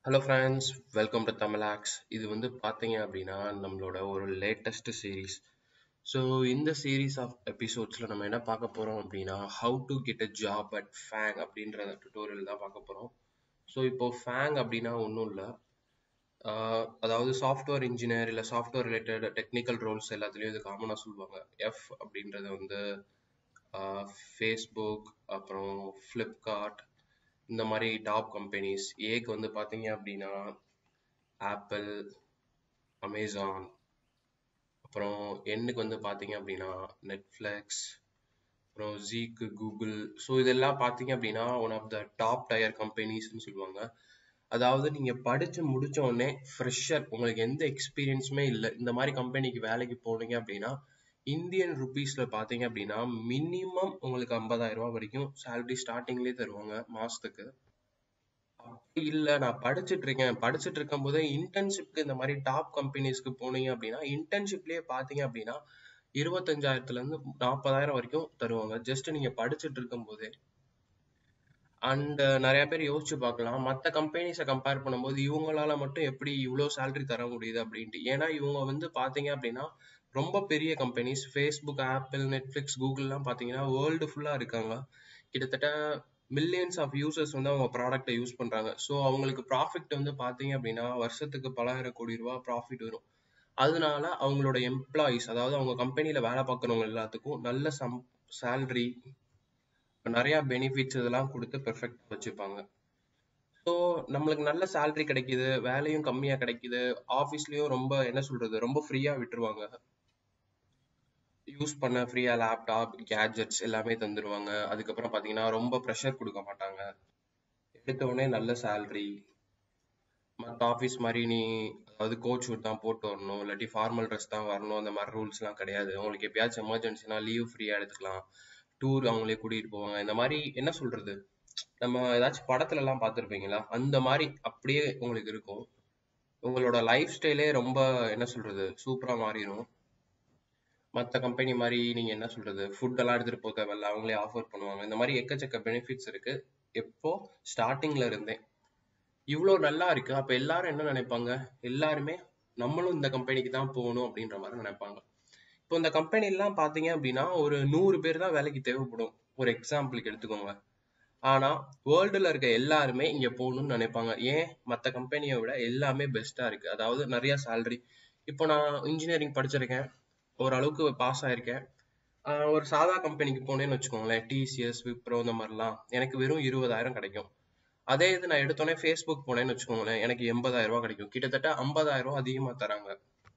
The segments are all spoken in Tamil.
ஹலோ ஃப்ரெண்ட்ஸ் வெல்கம் டு தமிழாக்ஸ் இது வந்து பார்த்தீங்க அப்படின்னா நம்மளோட ஒரு லேட்டஸ்ட் சீரீஸ் ஸோ இந்த சீரீஸ் ஆஃப் எபிசோட்ஸில் நம்ம என்ன பார்க்க போகிறோம் அப்படின்னா how to get a job at FAANG அப்படின்ற டுட்டோரியல் தான் பார்க்க போகிறோம் ஸோ இப்போ ஃபேங் அப்படின்னா ஒன்றும் இல்லை அதாவது சாஃப்ட்வேர் இன்ஜினியர் இல்லை சாஃப்ட்வேர் ரிலேட்டட் டெக்னிக்கல் ரோல்ஸ் எல்லாத்துலேயும் இது காமனாக சொல்லுவாங்க எஃப் அப்படின்றது வந்து ஃபேஸ்புக் அப்புறம் ஃப்ளிப்கார்ட் இந்த மாதிரி டாப் கம்பெனிஸ் ஏக்கு வந்து பார்த்தீங்க அப்படின்னா ஆப்பிள் அமேசான் அப்புறம் எண்ணுக்கு வந்து பார்த்தீங்க அப்படின்னா நெட்ஃப்ளிக்ஸ் அப்புறம் ஜீக்கு கூகுள் ஸோ இதெல்லாம் பார்த்தீங்க அப்படின்னா one of the top tier கம்பெனிஸ்னு சொல்லுவாங்க அதாவது நீங்கள் படித்து முடிச்ச உடனே ஃப்ரெஷர் உங்களுக்கு எந்த எக்ஸ்பீரியன்ஸுமே இல்லை இந்த மாதிரி கம்பெனிக்கு வேலைக்கு போனீங்க அப்படின்னா இந்தியன் ருபீஸில் பார்த்தீங்க அப்படின்னா மினிமம் உங்களுக்கு ஐம்பதாயிரம் ரூபா வரைக்கும் சேலரி ஸ்டார்டிங்லேயே தருவாங்க மாதத்துக்கு அப்படி இல்லை நான் படிச்சுட்டு இருக்கேன் படிச்சுட்டு இருக்கும் போதே இன்டர்ன்ஷிப்க்கு இந்த மாதிரி டாப் கம்பெனிஸ்க்கு போனீங்க அப்படின்னா இன்டர்ன்ஷிப்லேயே பார்த்தீங்க அப்படின்னா இருபத்தஞ்சாயிரத்துலேருந்து நாற்பதாயிரம் வரைக்கும் தருவாங்க ஜஸ்ட் நீங்கள் படிச்சுட்டு இருக்கும் போதே அண்ட் நிறைய பேர் யோசிச்சு பார்க்கலாம் மற்ற கம்பெனிஸை கம்பேர் பண்ணும்போது இவங்களால மட்டும் எப்படி இவ்வளோ சேலரி தர முடியுது அப்படின்ட்டு ஏன்னா இவங்க வந்து பார்த்தீங்க அப்படின்னா ரொம்ப பெரிய கம்பெனிஸ் ஃபேஸ்புக் ஆப்பிள் நெட்ஃப்ளிக்ஸ் கூகுள்லாம் பார்த்தீங்கன்னா வேர்ல்டு ஃபுல்லாக இருக்காங்க கிட்டத்தட்ட மில்லியன்ஸ் ஆஃப் யூசர்ஸ் வந்து அவங்க ப்ராடக்ட்டை யூஸ் பண்ணுறாங்க ஸோ அவங்களுக்கு ப்ராஃபிட் வந்து பார்த்தீங்க அப்படின்னா வருஷத்துக்கு பலாயிரம் கோடி ரூபா ப்ராஃபிட் வரும் அதனால அவங்களோட எம்ப்ளாயீஸ் அதாவது அவங்க கம்பெனியில் வேலை பார்க்குறவங்க எல்லாத்துக்கும் நல்ல சம் சேல்ரி நிறைய பெனிஃபிட்ஸ் இதெல்லாம் கொடுத்து பெர்ஃபெக்ட் வச்சுப்பாங்க ஸோ நம்மளுக்கு நல்ல சேலரி கிடைக்குது வேலையும் கம்மியாக கிடைக்குது ஆஃபீஸ்லேயும் ரொம்ப என்ன சொல்றது ரொம்ப ஃப்ரீயாக விட்டுருவாங்க யூஸ் பண்ண ஃப்ரீயாக லேப்டாப் கேஜெட்ஸ் எல்லாமே தந்துடுவாங்க அதுக்கப்புறம் பார்த்தீங்கன்னா ரொம்ப ப்ரெஷர் கொடுக்க மாட்டாங்க எடுத்த உடனே நல்ல சேல்ரி மற்ற ஆஃபீஸ் மாதிரி நீ அதாவது கோச் ஷூட் தான் போட்டு வரணும் இல்லாட்டி ஃபார்மல் ட்ரெஸ் தான் வரணும் அந்த மாதிரி ரூல்ஸ்லாம் கிடையாது உங்களுக்கு எப்பயாச்சும் எமர்ஜென்சினா லீவ் ஃப்ரீயாக எடுத்துக்கலாம் டூர் அவங்களே கூட்டிகிட்டு போவாங்க இந்த மாதிரி என்ன சொல்றது நம்ம ஏதாச்சும் படத்துல எல்லாம் பார்த்துருப்பீங்களா அந்த மாதிரி அப்படியே உங்களுக்கு இருக்கும் உங்களோட லைஃப் ஸ்டைலே ரொம்ப என்ன சொல்றது சூப்பராக மாறிடும் மற்ற கம்பெனி மாதிரி நீங்க என்ன சொல்றது ஃபுட் எல்லாம் எடுத்துட்டு போக தேவையில்ல அவங்களே ஆஃபர் பண்ணுவாங்க இந்த மாதிரி எக்கச்சக்க பெனிஃபிட்ஸ் இருக்கு எப்போ ஸ்டார்டிங்ல இருந்தே இவ்வளோ நல்லா இருக்கு அப்ப எல்லாரும் என்ன நினைப்பாங்க எல்லாருமே நம்மளும் இந்த கம்பெனிக்கு தான் போகணும் அப்படின்ற மாதிரி நினைப்பாங்க இப்போ இந்த கம்பெனி எல்லாம் பாத்தீங்க அப்படின்னா ஒரு நூறு பேர் தான் வேலைக்கு தேவைப்படும் ஒரு எக்ஸாம்பிளுக்கு எடுத்துக்கோங்க ஆனா வேர்ல்டுல இருக்க எல்லாருமே இங்க போகணும்னு நினைப்பாங்க ஏன் மற்ற கம்பெனியை விட எல்லாமே பெஸ்டா இருக்கு அதாவது நிறைய சேலரி இப்போ நான் இன்ஜினியரிங் படிச்சிருக்கேன் ஓரளவுக்கு பாஸ் ஆயிருக்கேன் ஒரு சாதா கம்பெனிக்கு போனேன்னு வச்சுக்கோங்களேன் டிசிஎஸ் விப்ரோ இந்த மாதிரிலாம் எனக்கு வெறும் இருபதாயிரம் கிடைக்கும் அதே இது நான் எடுத்தோடனே ஃபேஸ்புக் போனேன்னு வச்சுக்கோங்களேன் எனக்கு எண்பதாயிரம் ரூபாய் கிடைக்கும் கிட்டத்தட்ட ஐம்பதாயிரம் ரூபாய் அதிகமா தராங்க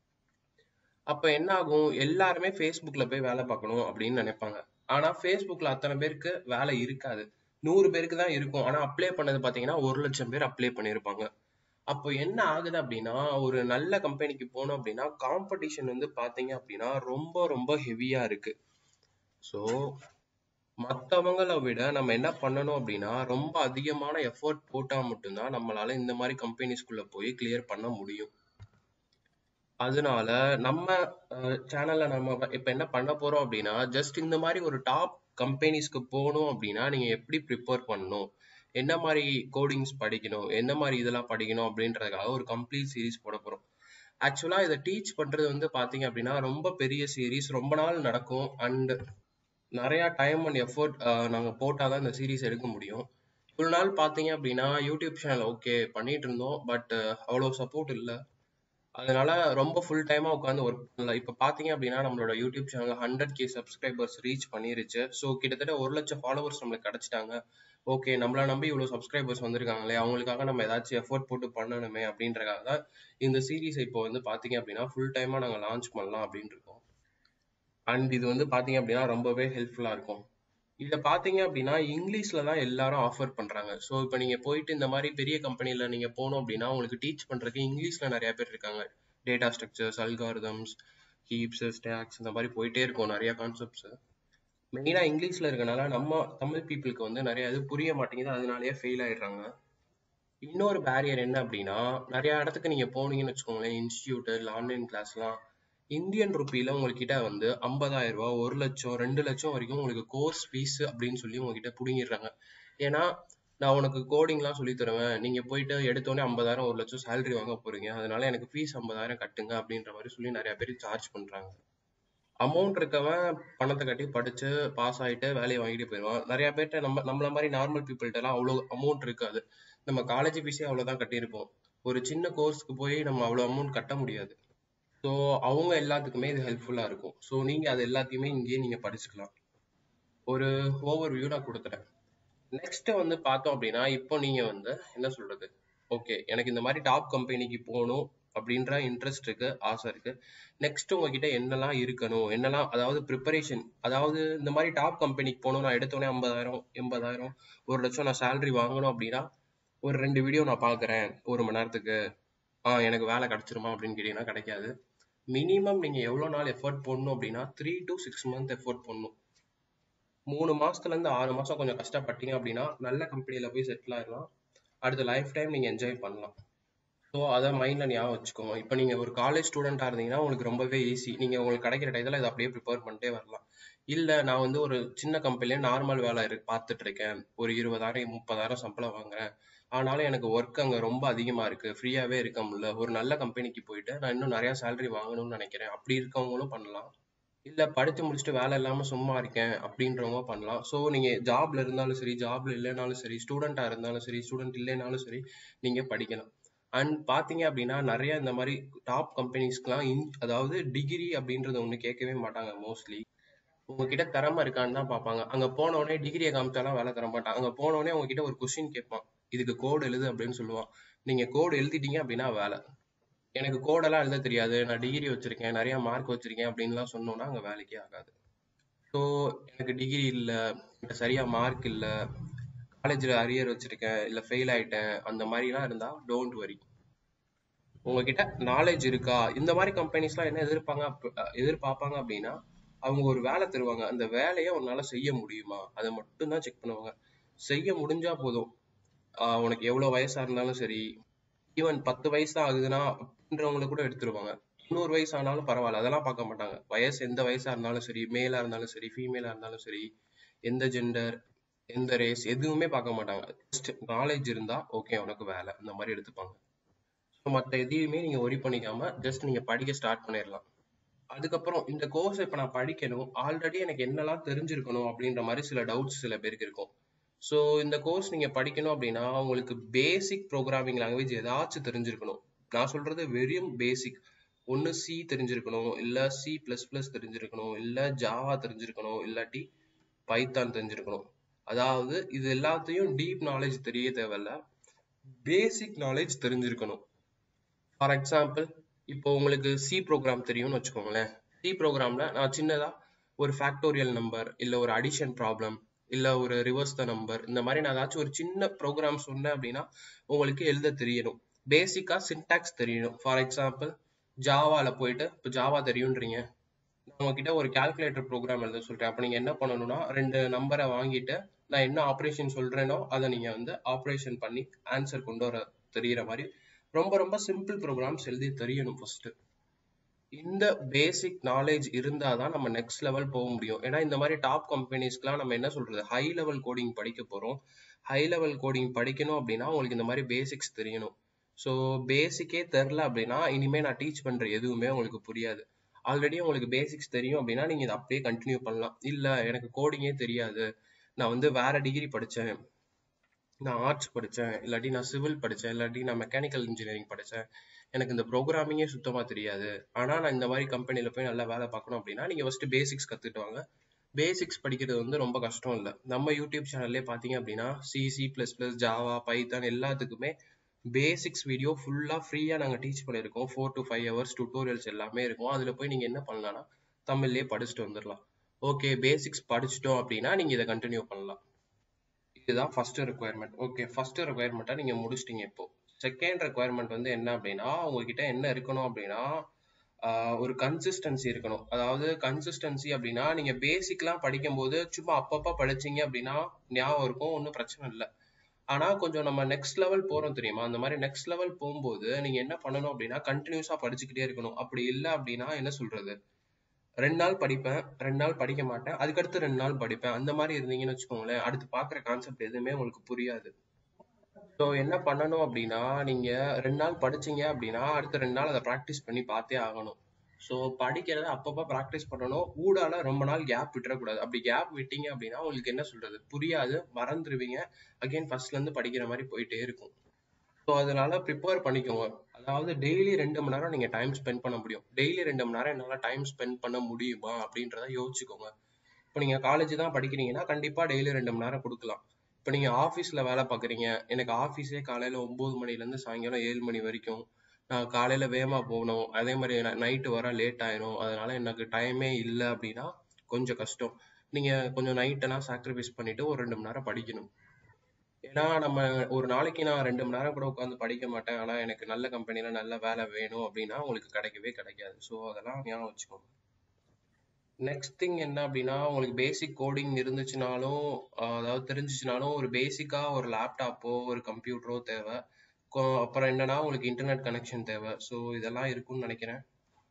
அப்ப என்ன ஆகும் எல்லாருமே ஃபேஸ்புக்ல போய் வேலை பார்க்கணும் அப்படின்னு நினைப்பாங்க ஆனா ஃபேஸ்புக்ல அத்தனை பேருக்கு வேலை இருக்காது நூறு பேருக்கு தான் இருக்கும் ஆனா அப்ளை பண்ணது பாத்தீங்கன்னா ஒரு லட்சம் பேர் அப்ளை பண்ணிருப்பாங்க அப்போ என்ன ஆகுது அப்படின்னா ஒரு நல்ல கம்பெனிக்கு போனோம் அப்படின்னா காம்படிஷன் வந்து பாத்தீங்க அப்படின்னா ரொம்ப ரொம்ப ஹெவியா இருக்கு ஸோ மற்றவங்கள விட நம்ம என்ன பண்ணணும் அப்படின்னா ரொம்ப அதிகமான எஃபர்ட் போட்டா மட்டும்தான் நம்மளால இந்த மாதிரி கம்பெனிஸ்குள்ள போய் கிளியர் பண்ண முடியும் அதனால நம்ம சேனல்ல நம்ம இப்ப என்ன பண்ண போறோம் அப்படின்னா ஜஸ்ட் இந்த மாதிரி ஒரு டாப் கம்பெனிஸ்க்கு போகணும் அப்படின்னா நீங்க எப்படி ப்ரிப்பேர் பண்ணணும் என்ன மாதிரி கோடிங்ஸ் படிக்கணும் என்ன மாதிரி இதெல்லாம் படிக்கணும் அப்படின்றதுக்காக ஒரு கம்ப்ளீட் சீரீஸ் போட போறோம் ஆக்சுவலா இதை டீச் பண்றது வந்து பாத்தீங்க அப்படின்னா ரொம்ப பெரிய சீரீஸ் ரொம்ப நாள் நடக்கும் அண்ட் நிறைய டைம் அண்ட் எஃபர்ட் நாங்க போட்டாதான் இந்த சீரீஸ் எடுக்க முடியும் இவ்வளவு நாள் பாத்தீங்க அப்படின்னா யூடியூப் சேனல் ஓகே பண்ணிட்டு இருந்தோம் பட் அவ்வளோ சப்போர்ட் இல்லை அதனால ரொம்ப ஃபுல் டைமா உட்காந்து ஒர்க் பண்ணல இப்ப பாத்தீங்க அப்படின்னா நம்மளோட YouTube channel hundred K subscribers reach பண்ணிருச்சு ஸோ கிட்டத்தட்ட ஒரு லட்சம் ஃபாலோவர்ஸ் நம்மளுக்கு கிடைச்சிட்டாங்க ஓகே நம்மள நம்பி இவ்வளவு சப்ஸ்கிரைபர்ஸ் வந்திருக்காங்களே அவங்களுக்காக நம்ம ஏதாச்சும் எஃபோர்ட் போட்டு பண்ணணுமே அப்படின்றக்காக இந்த சீரீஸ் இப்போ வந்து பாத்தீங்க அப்படின்னா ஃபுல் டைமா நாங்க லான்ச் பண்ணலாம் அப்படின்னு இருக்கோம் அண்ட் இது வந்து பாத்தீங்க அப்படின்னா ரொம்பவே ஹெல்ப்ஃபுல்லா இருக்கும் இதை பாத்தீங்க அப்படின்னா இங்கிலீஷ்ல தான் எல்லாரும் ஆஃபர் பண்றாங்க ஸோ இப்போ நீங்க போயிட்டு இந்த மாதிரி பெரிய கம்பெனில நீங்க போனோம் அப்படின்னா உங்களுக்கு டீச் பண்றதுக்கு இங்கிலீஷ்ல நிறைய பேர் இருக்காங்க data structures algorithms heaps stacks இந்த மாதிரி போயிட்டே இருக்கும் நிறைய கான்செப்ட்ஸ் மெயினா இங்கிலீஷ்ல இருக்கனால நம்ம தமிழ் பீப்புளுக்கு வந்து நிறைய இது புரிய மாட்டேங்குது அதனாலயே ஃபெயில் ஆயிடுறாங்க இன்னொரு பேரியர் என்ன அப்படின்னா நிறைய இடத்துக்கு நீங்க போனீங்கன்னு வச்சுக்கோங்களேன் இன்ஸ்டியூட் இல்லை ஆன்லைன் கிளாஸ்லாம் இந்தியன் ருப்பியில உங்ககிட்ட வந்து ஐம்பதாயிரம் ரூபாய் ஒரு லட்சம் ரெண்டு லட்சம் வரைக்கும் உங்களுக்கு கோர்ஸ் ஃபீஸ் அப்படின்னு சொல்லி உங்ககிட்ட புடுங்கிடுறாங்க ஏன்னா நான் உனக்கு கோடிங்லாம் சொல்லி தருவேன் நீங்க போயிட்டு எடுத்தோடனே ஐம்பதாயிரம் ஒரு லட்சம் சேலரி வாங்க போறீங்க அதனால எனக்கு ஃபீஸ் ஐம்பதாயிரம் கட்டுங்க அப்படின்ற மாதிரி சொல்லி நிறைய பேர் சார்ஜ் பண்றாங்க அமௌண்ட் இருக்கவன் பணத்தை கட்டி படிச்சு பாஸ் ஆயிட்டு வேலையை வாங்கிட்டு போயிடுவான் நிறைய பேர்ட்ட நம்ம நம்மள மாதிரி நார்மல் பீப்புள்கிட்ட எல்லாம் அவ்வளோ அமௌண்ட் இருக்காது நம்ம காலேஜ் ஃபீஸே அவ்வளோதான் கட்டியிருப்போம் ஒரு சின்ன கோர்ஸ்க்கு போய் நம்ம அவ்வளோ அமௌண்ட் கட்ட முடியாது ஸோ அவங்க எல்லாத்துக்குமே இது ஹெல்ப்ஃபுல்லா இருக்கும் ஸோ நீங்க அது எல்லாத்தையுமே இங்கேயே நீங்க படிச்சுக்கலாம் ஒரு ஓவர் வியூ நான் கொடுத்துட்டேன் நெக்ஸ்ட் வந்து பார்த்தோம் அப்படின்னா இப்போ நீங்க வந்து என்ன சொல்றது ஓகே எனக்கு இந்த மாதிரி டாப் கம்பெனிக்கு போகணும் அப்படின்ற இன்ட்ரெஸ்ட் இருக்கு ஆசை இருக்கு நெக்ஸ்ட் உங்ககிட்ட என்னெல்லாம் இருக்கணும் என்னெல்லாம் அதாவது ப்ரிப்பரேஷன் அதாவது இந்த மாதிரி டாப் கம்பெனிக்கு போகணும் நான் எடுத்தோடனே ஐம்பதாயிரம் எண்பதாயிரம் ஒரு லட்சம் நான் சேலரி வாங்கணும் அப்படின்னா ஒரு ரெண்டு வீடியோ நான் பார்க்குறேன் ஒரு மணி நேரத்துக்கு ஆ எனக்கு வேலை கிடைச்சிருமா அப்படின்னு கேட்டீங்கன்னா கிடைக்காது மினிமம் நீங்க எவ்வளவு நாள் எஃபோர்ட் போடணும் அப்படின்னா three to six month effort போடணும் மூணு மாசத்துல இருந்து ஆறு மாசம் கொஞ்சம் கஷ்டப்பட்டீங்க அப்படின்னா நல்ல கம்பெனில போய் செட்டில் ஆயிடலாம் அடுத்த லைஃப் டைம் நீங்க என்ஜாய் பண்ணலாம் ஸோ அதை மைண்ட்ல ஞாபகம் வச்சுக்கோங்க இப்போ நீங்க ஒரு காலேஜ் ஸ்டூடெண்டா இருந்தீங்கன்னா உங்களுக்கு ரொம்பவே ஈஸி நீங்க உங்களுக்கு கிடைக்கிற டயத்துல இதை அப்படியே ப்ரிப்பேர் பண்ணிட்டே வரலாம் இல்ல நான் வந்து ஒரு சின்ன கம்பெனில நார்மல் வேலை இருக்கு பார்த்துட்டு இருக்கேன் ஒரு இருபதாயிரம் முப்பதாயிரம் சம்பளம் வாங்குறேன் ஆனாலும் எனக்கு ஒர்க் அங்க ரொம்ப அதிகமா இருக்கு ஃப்ரீயாவே இருக்க முடியல ஒரு நல்ல கம்பெனிக்கு போயிட்டு நான் இன்னும் நிறைய சேலரி வாங்கணும்னு நினைக்கிறேன் அப்படி இருக்கவங்களும் பண்ணலாம் இல்ல படிச்சு முடிச்சுட்டு வேலை இல்லாம சும்மா இருக்கேன் அப்படின்றவங்க பண்ணலாம் ஸோ நீங்க ஜாப்ல இருந்தாலும் சரி ஜாப்ல இல்லைனாலும் சரி ஸ்டூடெண்டா இருந்தாலும் சரி ஸ்டூடெண்ட் இல்லைனாலும் சரி நீங்க படிக்கலாம் அண்ட் பாத்தீங்க அப்படின்னா நிறைய இந்த மாதிரி டாப் கம்பெனிஸ்க்குலாம் இன் அதாவது டிகிரி அப்படின்றது ஒண்ணு கேட்கவே மாட்டாங்க மோஸ்ட்லி உங்ககிட்ட திறமை இருக்கான்னு தான் பார்ப்பாங்க அங்க போன உடனே டிகிரியை காமிச்சாலாம் வேலை தர மாட்டாங்க அங்க போன உடனே உங்ககிட்ட ஒரு கொஸ்டின் கேட்பான் இதுக்கு கோடு எழுது அப்படின்னு சொல்லுவான் நீங்க கோடு எழுதிட்டீங்க அப்படின்னா வேலை எனக்கு கோடெல்லாம் எழுத தெரியாது நான் டிகிரி வச்சிருக்கேன் நிறைய மார்க் வச்சிருக்கேன் அப்படின்லாம் சொன்னோம்னா அங்க வேலைக்கே ஆகாது ஸோ எனக்கு டிகிரி இல்ல எனக்கு சரியா மார்க் இல்ல காலேஜ்ல அரியர் வச்சிருக்கேன் இல்ல ஃபெயில் ஆயிட்டேன் அந்த மாதிரிலாம் இருந்தா டோன்ட் வரி உங்ககிட்ட நாலேஜ் இருக்கா இந்த மாதிரி கம்பெனிஸ்லாம் என்ன எதிர்ப்பாங்க அப்ப- எதிர்பார்ப்பாங்க அப்படின்னா அவங்க ஒரு வேலை தருவாங்க அந்த வேலையை உன்னால செய்ய முடியுமா அதை மட்டும் தான் செக் பண்ணுவாங்க செய்ய முடிஞ்சா போதும் ஆஹ் உனக்கு எவ்வளவு வயசா இருந்தாலும் சரி ஈவன் பத்து வயசு தான் ஆகுதுன்னா அப்படின்றவங்கள கூட எடுத்துருவாங்க இன்னொரு வயசு ஆனாலும் பரவாயில்ல அதெல்லாம் பார்க்க மாட்டாங்க வயசு எந்த வயசா இருந்தாலும் சரி மேலா இருந்தாலும் சரி ஃபீமேலா இருந்தாலும் சரி எந்த ஜெண்டர் எந்த ரேஸ் எதுவுமே பார்க்க மாட்டாங்க ஜஸ்ட் நாலேஜ் இருந்தா ஓகே உனக்கு வேலை இந்த மாதிரி எடுத்துப்பாங்க ஸோ மற்ற எதையுமே நீங்க ஒரி பண்ணிக்காம ஜஸ்ட் நீங்க படிக்க ஸ்டார்ட் பண்ணிடலாம் அதுக்கப்புறம் இந்த கோர்ஸ் இப்ப நான் படிக்கணும் ஆல்ரெடி எனக்கு என்னெல்லாம் தெரிஞ்சிருக்கணும் அப்படின்ற மாதிரி சில டவுட்ஸ் சில பேருக்கு இருக்கும் ஸோ இந்த கோர்ஸ் நீங்க படிக்கணும் அப்படின்னா உங்களுக்கு பேசிக் ப்ரோக்ராமிங் லாங்குவேஜ் ஏதாச்சும் தெரிஞ்சிருக்கணும் நான் சொல்றது வெறும் பேசிக் ஒன்னு சி தெரிஞ்சிருக்கணும் இல்ல சி பிளஸ் பிளஸ் தெரிஞ்சிருக்கணும் இல்ல ஜாவா தெரிஞ்சிருக்கணும் இல்லாட்டி பைத்தான் தெரிஞ்சிருக்கணும் அதாவது இது எல்லாத்தையும் டீப் நாலேஜ் தெரிய தேவையில்ல பேசிக் நாலேஜ் தெரிஞ்சிருக்கணும் ஃபார் எக்ஸாம்பிள் இப்போ உங்களுக்கு சி ப்ரோக்ராம் தெரியும்னு வச்சுக்கோங்களேன் சி ப்ரோக்ராம்ல நான் சின்னதா ஒரு ஃபேக்டோரியல் நம்பர் இல்ல ஒரு அடிஷன் ப்ராப்ளம் இல்ல ஒரு ரிவர்ஸ் த நம்பர் இந்த மாதிரி நான் ஏதாச்சும் ஒரு சின்ன ப்ரோக்ராம் சொன்னேன் அப்படின்னா உங்களுக்கு எழுத தெரியணும் பேசிக்கா சின்டாக்ஸ் தெரியணும் ஃபார் எக்ஸாம்பிள் ஜாவால போயிட்டு இப்போ ஜாவா தெரியுன்றீங்க நான் உங்ககிட்ட ஒரு கால்குலேட்டர் ப்ரோக்ராம் எழுத சொல்றேன் அப்ப நீங்க என்ன பண்ணணும்னா ரெண்டு நம்பரை வாங்கிட்டு நான் என்ன ஆப்ரேஷன் சொல்றேனோ அதை நீங்க வந்து ஆப்ரேஷன் பண்ணி ஆன்சர் கொண்டு வர தெரியற மாதிரி ரொம்ப ரொம்ப சிம்பிள் ப்ரோக்ராம்ஸ் எழுதி தெரியணும் ஃபர்ஸ்ட் இந்த பேசிக் நாலேஜ் இருந்தாதான் நம்ம நெக்ஸ்ட் லெவல் போக முடியும் ஏன்னா இந்த மாதிரி டாப் கம்பெனிஸ்க்குலாம் நம்ம என்ன சொல்றது ஹை லெவல் கோடிங் படிக்க போறோம் ஹை லெவல் கோடிங் படிக்கணும் அப்படின்னா உங்களுக்கு இந்த மாதிரி பேசிக்ஸ் தெரியணும் ஸோ பேசிக்கே தெரில அப்படின்னா இனிமே நான் டீச் பண்ற எதுவுமே உங்களுக்கு புரியாது ஆல்ரெடி உங்களுக்கு பேசிக்ஸ் தெரியும் அப்படின்னா நீங்க இதை அப்படியே கண்டினியூ பண்ணலாம் இல்ல எனக்கு கோடிங்கே தெரியாது நான் வந்து வேற டிகிரி படிச்சேன் நான் ஆர்ட்ஸ் படிச்சேன் இல்லாட்டி நான் சிவில் படிச்சேன் இல்லாட்டி நான் மெக்கானிக்கல் இன்ஜினியரிங் படிச்சேன் எனக்கு இந்த ப்ரோக்ராமிங்கே சுத்தமா தெரியாது ஆனா நான் இந்த மாதிரி கம்பெனில போய் நல்லா வேலை பார்க்கணும் அப்படின்னா நீங்க ஃபர்ஸ்ட் பேசிக்ஸ் கத்துட்டு வாங்க பேசிக்ஸ் படிக்கிறது வந்து ரொம்ப கஷ்டம் இல்லை நம்ம யூடியூப் சேனல்லே பார்த்தீங்க அப்படின்னா C C plus plus Java Python எல்லாத்துக்குமே பேசிக்ஸ் வீடியோ ஃபுல்லாக ஃப்ரீயாக நாங்கள் டீச் பண்ணியிருக்கோம் four to five hours tutorials எல்லாமே இருக்கும் அதில் போய் நீங்கள் என்ன பண்ணலாம்னா தமிழ்லேயே படிச்சுட்டு வந்துடலாம் ஓகே பேசிக்ஸ் படிச்சிட்டோம் அப்படின்னா நீங்கள் இதை கண்டினியூ பண்ணலாம் இதுதான் ஃபர்ஸ்ட் ரெக்குயர்மெண்ட் ஓகே ஃபர்ஸ்ட் ரெக்குயர்மெண்ட்டை நீங்கள் முடிச்சிட்டீங்க இப்போ செகண்ட் ரெக்குயர்மெண்ட் வந்து என்ன அப்படின்னா உங்ககிட்ட என்ன இருக்கணும் அப்படின்னா ஆஹ் ஒரு கன்சிஸ்டன்சி இருக்கணும் அதாவது கன்சிஸ்டன்சி அப்படின்னா நீங்க பேசிக்லாம் படிக்கும்போது சும்மா அப்பப்ப படிச்சீங்க அப்படின்னா ஞாபகம் இருக்கும் ஒன்றும் பிரச்சனை இல்லை ஆனா கொஞ்சம் நம்ம நெக்ஸ்ட் லெவல் போறோம் தெரியுமா அந்த மாதிரி நெக்ஸ்ட் லெவல் போகும்போது நீங்க என்ன பண்ணணும் அப்படின்னா கண்டினியூஸா படிச்சுக்கிட்டே இருக்கணும் அப்படி இல்லை அப்படின்னா என்ன சொல்றது ரெண்டு நாள் படிப்பேன் ரெண்டு நாள் படிக்க மாட்டேன் அதுக்கடுத்து ரெண்டு நாள் படிப்பேன் அந்த மாதிரி இருந்தீங்கன்னு வச்சுக்கோங்களேன் அடுத்து பாக்குற கான்செப்ட் எதுவுமே உங்களுக்கு புரியாது ஸோ என்ன பண்ணணும் அப்படின்னா நீங்க ரெண்டு நாள் படிச்சீங்க அப்படின்னா அடுத்த ரெண்டு நாள் அதை ப்ராக்டிஸ் பண்ணி பார்த்தே ஆகணும் ஸோ படிக்கிறத அப்பப்போ ப்ராக்டிஸ் பண்ணணும் ஊடால ரொம்ப நாள் கேப் விட்டுறக்கூடாது அப்படி கேப் விட்டீங்க அப்படின்னா உங்களுக்கு என்ன சொல்றது புரியாது மறந்துடுவீங்க அகைன் ஃபர்ஸ்ட்ல இருந்து படிக்கிற மாதிரி போயிட்டே இருக்கும் ஸோ அதனால ப்ரிப்பேர் பண்ணிக்கோங்க அதாவது டெய்லி ரெண்டு மணி நேரம் நீங்க டைம் ஸ்பெண்ட் பண்ண முடியும் டெய்லி ரெண்டு மணி நேரம் என்னால் டைம் ஸ்பெண்ட் பண்ண முடியுமா அப்படின்றத யோசிச்சுக்கோங்க இப்போ நீங்க காலேஜ் தான் படிக்கிறீங்கன்னா கண்டிப்பா டெய்லி ரெண்டு மணி நேரம் கொடுக்கலாம் இப்போ நீங்க ஆஃபீஸ்ல வேலை பார்க்குறீங்க எனக்கு ஆஃபீஸே காலையில ஒன்பது மணிலேருந்து சாயங்காலம் ஏழு மணி வரைக்கும் நான் காலையில வேகமா போகணும் அதே மாதிரி நைட்டு வர லேட் ஆயிரும் அதனால எனக்கு டைமே இல்லை அப்படின்னா கொஞ்சம் கஷ்டம் நீங்க கொஞ்சம் நைட்டெல்லாம் சாக்ரிஃபைஸ் பண்ணிட்டு ஒரு ரெண்டு மணி நேரம் படிக்கணும் ஏன்னா நம்ம ஒரு நாளைக்கு நான் ரெண்டு மணி நேரம் கூட உட்காந்து படிக்க மாட்டேன் ஆனா எனக்கு நல்ல கம்பெனில நல்ல வேலை வேணும் அப்படின்னா உங்களுக்கு கிடைக்கவே கிடைக்காது ஸோ அதெல்லாம் ஞாபகம் வச்சுக்கோங்க நெக்ஸ்ட் திங் என்ன அப்படின்னா உங்களுக்கு பேசிக் கோடிங் இருந்துச்சுனாலும் ஆஹ் அதாவது தெரிஞ்சிச்சுனாலும் ஒரு பேசிக்கா ஒரு லேப்டாப்போ ஒரு கம்ப்யூட்டரோ தேவை கொ- அப்புறம் என்னன்னா உங்களுக்கு இன்டர்நெட் கனெக்ஷன் தேவை ஸோ இதெல்லாம் இருக்கும்னு நினைக்கிறேன்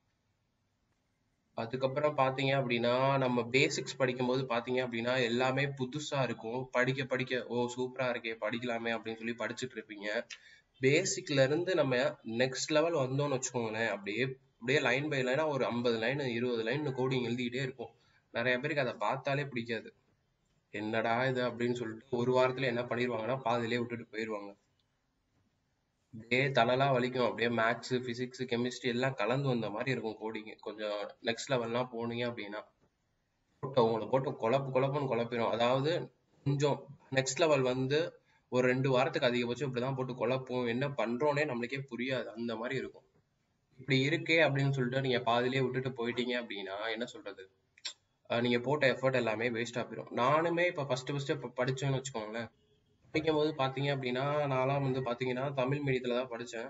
அதுக்கப்புறம் பாத்தீங்க அப்படின்னா நம்ம பேசிக்ஸ் படிக்கும்போது பாத்தீங்க அப்படின்னா எல்லாமே புதுசா இருக்கும் படிக்க படிக்க ஓ சூப்பரா இருக்கே படிக்கலாமே அப்படின்னு சொல்லி படிச்சுட்டு இருப்பீங்க பேசிக்ல இருந்து நம்ம நெக்ஸ்ட் லெவல் வந்தோம்னு வச்சுக்கோங்களேன் அப்படியே அப்படியே லைன் பை லைனா ஒரு ஐம்பது லைன் இருபது லைன் கோடிங் எழுதிக்கிட்டே இருக்கும் நிறைய பேருக்கு அதை பார்த்தாலே பிடிக்காது என்னடா இது அப்படின்னு சொல்லிட்டு ஒரு வாரத்துல என்ன பண்ணிடுவாங்கன்னா பாதியிலே விட்டுட்டு போயிடுவாங்க அப்படியே தலைலாம் வலிக்கும் அப்படியே மேக்ஸ் பிசிக்ஸ் கெமிஸ்ட்ரி எல்லாம் கலந்து வந்த மாதிரி இருக்கும் கோடிங் கொஞ்சம் நெக்ஸ்ட் லெவல்லாம் போனீங்க அப்படின்னா போட்டு உங்களை போட்டு குழப்பு குழப்புன்னு குழப்பிடும் அதாவது கொஞ்சம் நெக்ஸ்ட் லெவல் வந்து ஒரு ரெண்டு வாரத்துக்கு அதிகபட்சம் இப்படிதான் போட்டு குழப்பும் என்ன பண்றோன்னே நம்மளுக்கே புரியாது அந்த மாதிரி இருக்கும் இப்படி இருக்கே அப்படின்னு சொல்லிட்டு நீங்க பாதியிலே விட்டுட்டு போயிட்டீங்க அப்படின்னா என்ன சொல்றது அஹ் நீங்க போட்ட எஃபர்ட் எல்லாமே வேஸ்டா போயிடும் நானுமே இப்ப ஃபர்ஸ்ட் ஃபர்ஸ்ட் இப்ப படிச்சேன்னு வச்சுக்கோங்களேன் படிக்கும்போது பாத்தீங்க அப்படின்னா நான்லாம் வந்து பாத்தீங்கன்னா தமிழ் மீடியத்துல தான் படிச்சேன்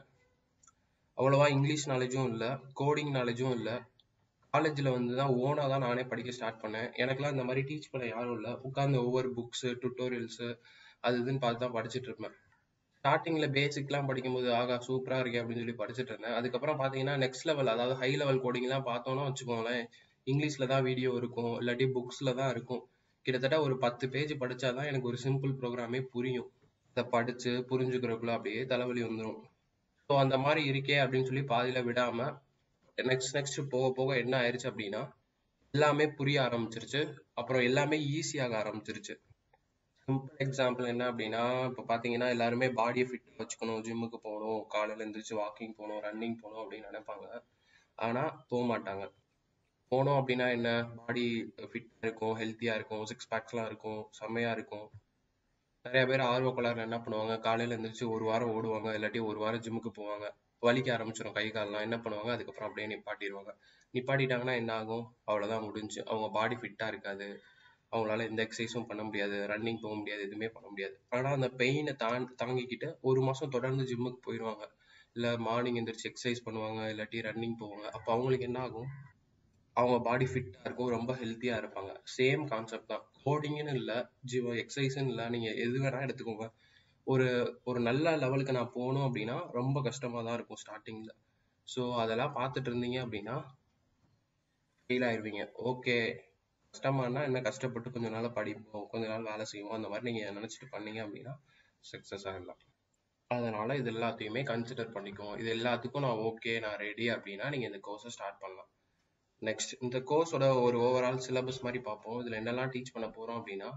அவ்வளவா இங்கிலீஷ் நாலேஜும் இல்ல கோடிங் நாலேஜும் இல்ல காலேஜ்ல வந்து தான் ஓனா தான் நானே படிக்க ஸ்டார்ட் பண்ணேன் எனக்குலாம் இந்த மாதிரி டீச் பண்ண யாரும் இல்ல உட்கார்ந்து ஒவ்வொரு புக்ஸ் டுட்டோரியல்ஸ் அது இதுன்னு பார்த்து தான் படிச்சுட்டு இருப்பேன் ஸ்டார்டிங்ல பேசிக்லாம் படிக்கும்போது ஆகா சூப்பரா இருக்கே அப்படின்னு சொல்லி படிச்சுட்டு இருந்தேன் அதுக்கப்புறம் பாத்தீங்கன்னா நெக்ஸ்ட் லெவல் அதாவது ஹை லெவல் கோடிங் எல்லாம் பார்த்தோம்னா வச்சுக்கோங்களேன் இங்கிலீஷ்ல தான் வீடியோ இருக்கும் இல்லாட்டி புக்ஸ்ல தான் இருக்கும் கிட்டத்தட்ட ஒரு பத்து பேஜ் படிச்சாதான் எனக்கு ஒரு சிம்பிள் ப்ரோக்ராமே புரியும் அதை படிச்சு புரிஞ்சுக்கிறதுக்குள்ள அப்படியே தலைவலி வந்துடும் ஸோ அந்த மாதிரி இருக்கே அப்படின்னு சொல்லி பாதியில விடாம நெக்ஸ்ட் நெக்ஸ்ட் போக போக என்ன ஆயிருச்சு அப்படின்னா எல்லாமே புரிய ஆரம்பிச்சிருச்சு அப்புறம் எல்லாமே ஈஸியாக ஆரம்பிச்சிருச்சு சிம்பிள் எக்ஸாம்பிள் என்ன அப்படின்னா இப்போ பார்த்தீங்கன்னா எல்லாருமே பாடியை ஃபிட் வச்சுக்கணும் ஜிம்முக்கு போகணும் காலையில எழுந்திரிச்சு வாக்கிங் போகணும் ரன்னிங் போகணும் அப்படின்னு நினைப்பாங்க ஆனா போக மாட்டாங்க போனோம் அப்படின்னா என்ன பாடி ஃபிட்டா இருக்கும் ஹெல்த்தியா இருக்கும் சிக்ஸ் பேக்ஸ்லாம் இருக்கும் செம்மையா இருக்கும் நிறைய பேர் ஆர்வ கோளாறுல என்ன பண்ணுவாங்க காலையில எழுந்திரிச்சு ஒரு வாரம் ஓடுவாங்க இல்லாட்டி ஒரு வாரம் ஜிம்முக்கு போவாங்க வலிக்க ஆரம்பிச்சிடும் கை கால்லாம் என்ன பண்ணுவாங்க அதுக்கப்புறம் அப்படியே நிப்பாட்டிடுவாங்க நிப்பாட்டிட்டாங்கன்னா என்ன ஆகும் அவ்வளவுதான் முடிஞ்சு அவங்க பாடி ஃபிட்டா இருக்காது அவங்களால எந்த எக்ஸசைஸும் பண்ண முடியாது ரன்னிங் போக முடியாது எதுவுமே பண்ண முடியாது ஆனா அந்த பெயினை தான் தாங்கிக்கிட்டு ஒரு மாசம் தொடர்ந்து ஜிம்முக்கு போயிடுவாங்க இல்ல மார்னிங் எந்திரிச்சு எக்ஸசைஸ் பண்ணுவாங்க இல்லாட்டி ரன்னிங் போவாங்க அப்ப அவங்களுக்கு என்ன ஆகும் அவங்க பாடி ஃபிட்டா இருக்கும் ரொம்ப ஹெல்த்தியா இருப்பாங்க சேம் கான்செப்ட் தான் கோடிங்னு இல்ல ஜிம் எக்ஸசைஸ்னு இல்ல நீங்க எது வேணா எடுத்துக்கோங்க ஒரு ஒரு நல்ல லெவலுக்கு நான் போகணும் அப்படின்னா ரொம்ப கஷ்டமா தான் இருக்கும் ஸ்டார்டிங்ல ஸோ அதெல்லாம் பார்த்துட்டு இருந்தீங்க அப்படின்னா ஃபெயில் ஆயிருவீங்க ஓகே கஷ்டமானா என்ன கஷ்டப்பட்டு கொஞ்ச நாள் படிப்போம் கொஞ்ச நாள் வேலை செய்வோம் அந்த மாதிரி நீங்க நினைச்சிட்டு பண்ணீங்க அப்படின்னா சக்சஸ் ஆகிடலாம் அதனால இது எல்லாத்தையுமே கன்சிடர் பண்ணிக்கோங்க இது எல்லாத்துக்கும் நான் ஓகே நான் ரெடி அப்படின்னா நீங்க இந்த கோர்ஸை ஸ்டார்ட் பண்ணலாம் நெக்ஸ்ட் இந்த கோர்ஸோட ஒரு ஓவரால் சிலபஸ் மாதிரி பார்ப்போம் இதுல என்னெல்லாம் டீச் பண்ண போறோம் அப்படின்னா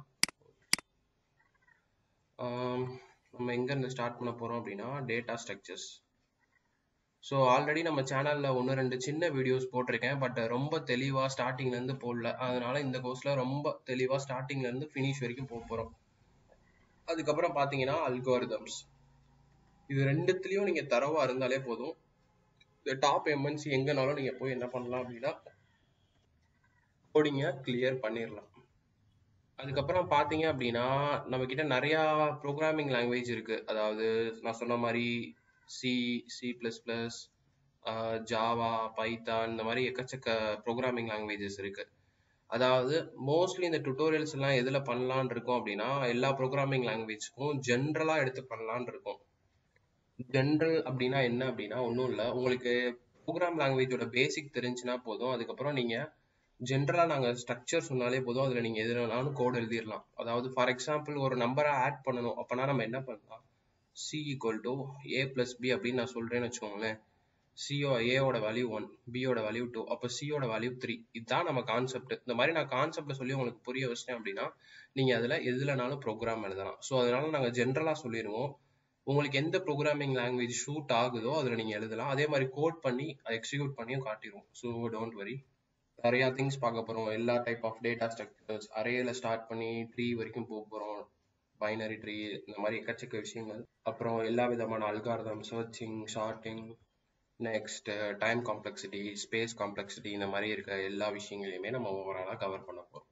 ஆம், நம்ம எங்க இருந்து ஸ்டார்ட் பண்ண போறோம் அப்படின்னா டேட்டா ஸ்ட்ரக்சர்ஸ் ஸோ ஆல்ரெடி நம்ம சேனல்ல ஒன்று ரெண்டு சின்ன வீடியோஸ் போட்டிருக்கேன் பட் ரொம்ப தெளிவா ஸ்டார்டிங்ல இருந்து போடல அதனால இந்த கோர்ஸ்ல ரொம்ப தெளிவா ஸ்டார்டிங்ல இருந்து ஃபினிஷ் வரைக்கும் போக போறோம் அதுக்கப்புறம் பாத்தீங்கன்னா அல்காரிதம்ஸ் இது ரெண்டுத்துலயும் நீங்க தரவா இருந்தாலே போதும் இந்த டாப் எம்என்சி எங்கனாலும் நீங்க போய் என்ன பண்ணலாம் அப்படின்னா கோடிங்க கிளியர் பண்ணிடலாம் அதுக்கப்புறம் பாத்தீங்க அப்படின்னா நம்ம கிட்ட நிறைய ப்ரோக்ராமிங் லாங்குவேஜ் இருக்கு அதாவது நான் சொன்ன மாதிரி C C plus plus Java Python இந்த மாதிரி எக்கச்சக்க ப்ரோக்ராமிங் லாங்குவேஜஸ் இருக்கு அதாவது மோஸ்ட்லி இந்த டுட்டோரியல்ஸ் எல்லாம் எதுல பண்ணலாம்னு இருக்கோம் அப்படின்னா எல்லா ப்ரோக்ராமிங் லாங்குவேஜ்க்கும் ஜென்ரலா எடுத்து பண்ணலாம்னு இருக்கோம் ஜென்ரல் அப்படின்னா என்ன அப்படின்னா ஒன்றும் இல்லை உங்களுக்கு ப்ரோக்ராம் லாங்குவேஜோட பேசிக் தெரிஞ்சுன்னா போதும் அதுக்கப்புறம் நீங்க ஜென்ரலா நாங்க ஸ்ட்ரக்சர் சொன்னாலே போதும் அதுல நீங்க எது வேணாலும் கோட் எழுதிடலாம் அதாவது ஃபார் எக்ஸாம்பிள் ஒரு நம்பரை ஆட் பண்ணணும் அப்பனா நம்ம என்ன பண்ணலாம் C equal to A plus B அப்படின்னு நான் சொல்றேன்னு வச்சுக்கோங்களேன் சிஓ ஏவோட வேல்யூ ஒன் பியோட வேல்யூ டூ அப்போ சியோட வேல்யூ த்ரீ இதுதான் நம்ம கான்செப்ட் இந்த மாதிரி நான் கான்செப்ட்ல சொல்லி உங்களுக்கு புரிய வச்சிட்டேன் அப்படின்னா நீங்க அதுல எதுலனாலும் ப்ரோக்ராம் எழுதலாம் ஸோ அதனால நாங்கள் ஜென்ரலா சொல்லிடுவோம் உங்களுக்கு எந்த ப்ரோக்ராமிங் லாங்குவேஜ் ஷூட் ஆகுதோ அதுல நீங்க எழுதலாம் அதே மாதிரி கோட் பண்ணி எக்ஸிக்யூட் பண்ணியும் காட்டிடுவோம் ஸோ டோன்ட் வரி நிறைய திங்ஸ் பார்க்க போறோம் எல்லா டைப் ஆஃப் டேட்டா ஸ்ட்ரக்சர்ஸ் அரேல ஸ்டார்ட் பண்ணி ட்ரீ வரைக்கும் போக போறோம் பைனரி ட்ரீ இந்த மாதிரி எக்கச்சக்க விஷயங்கள் அப்புறம் எல்லா விதமான algorithm searching sorting next time complexity space complexity இந்த மாதிரி இருக்க எல்லா விஷயங்களையுமே நம்ம ஓவராலாக கவர் பண்ண போறோம்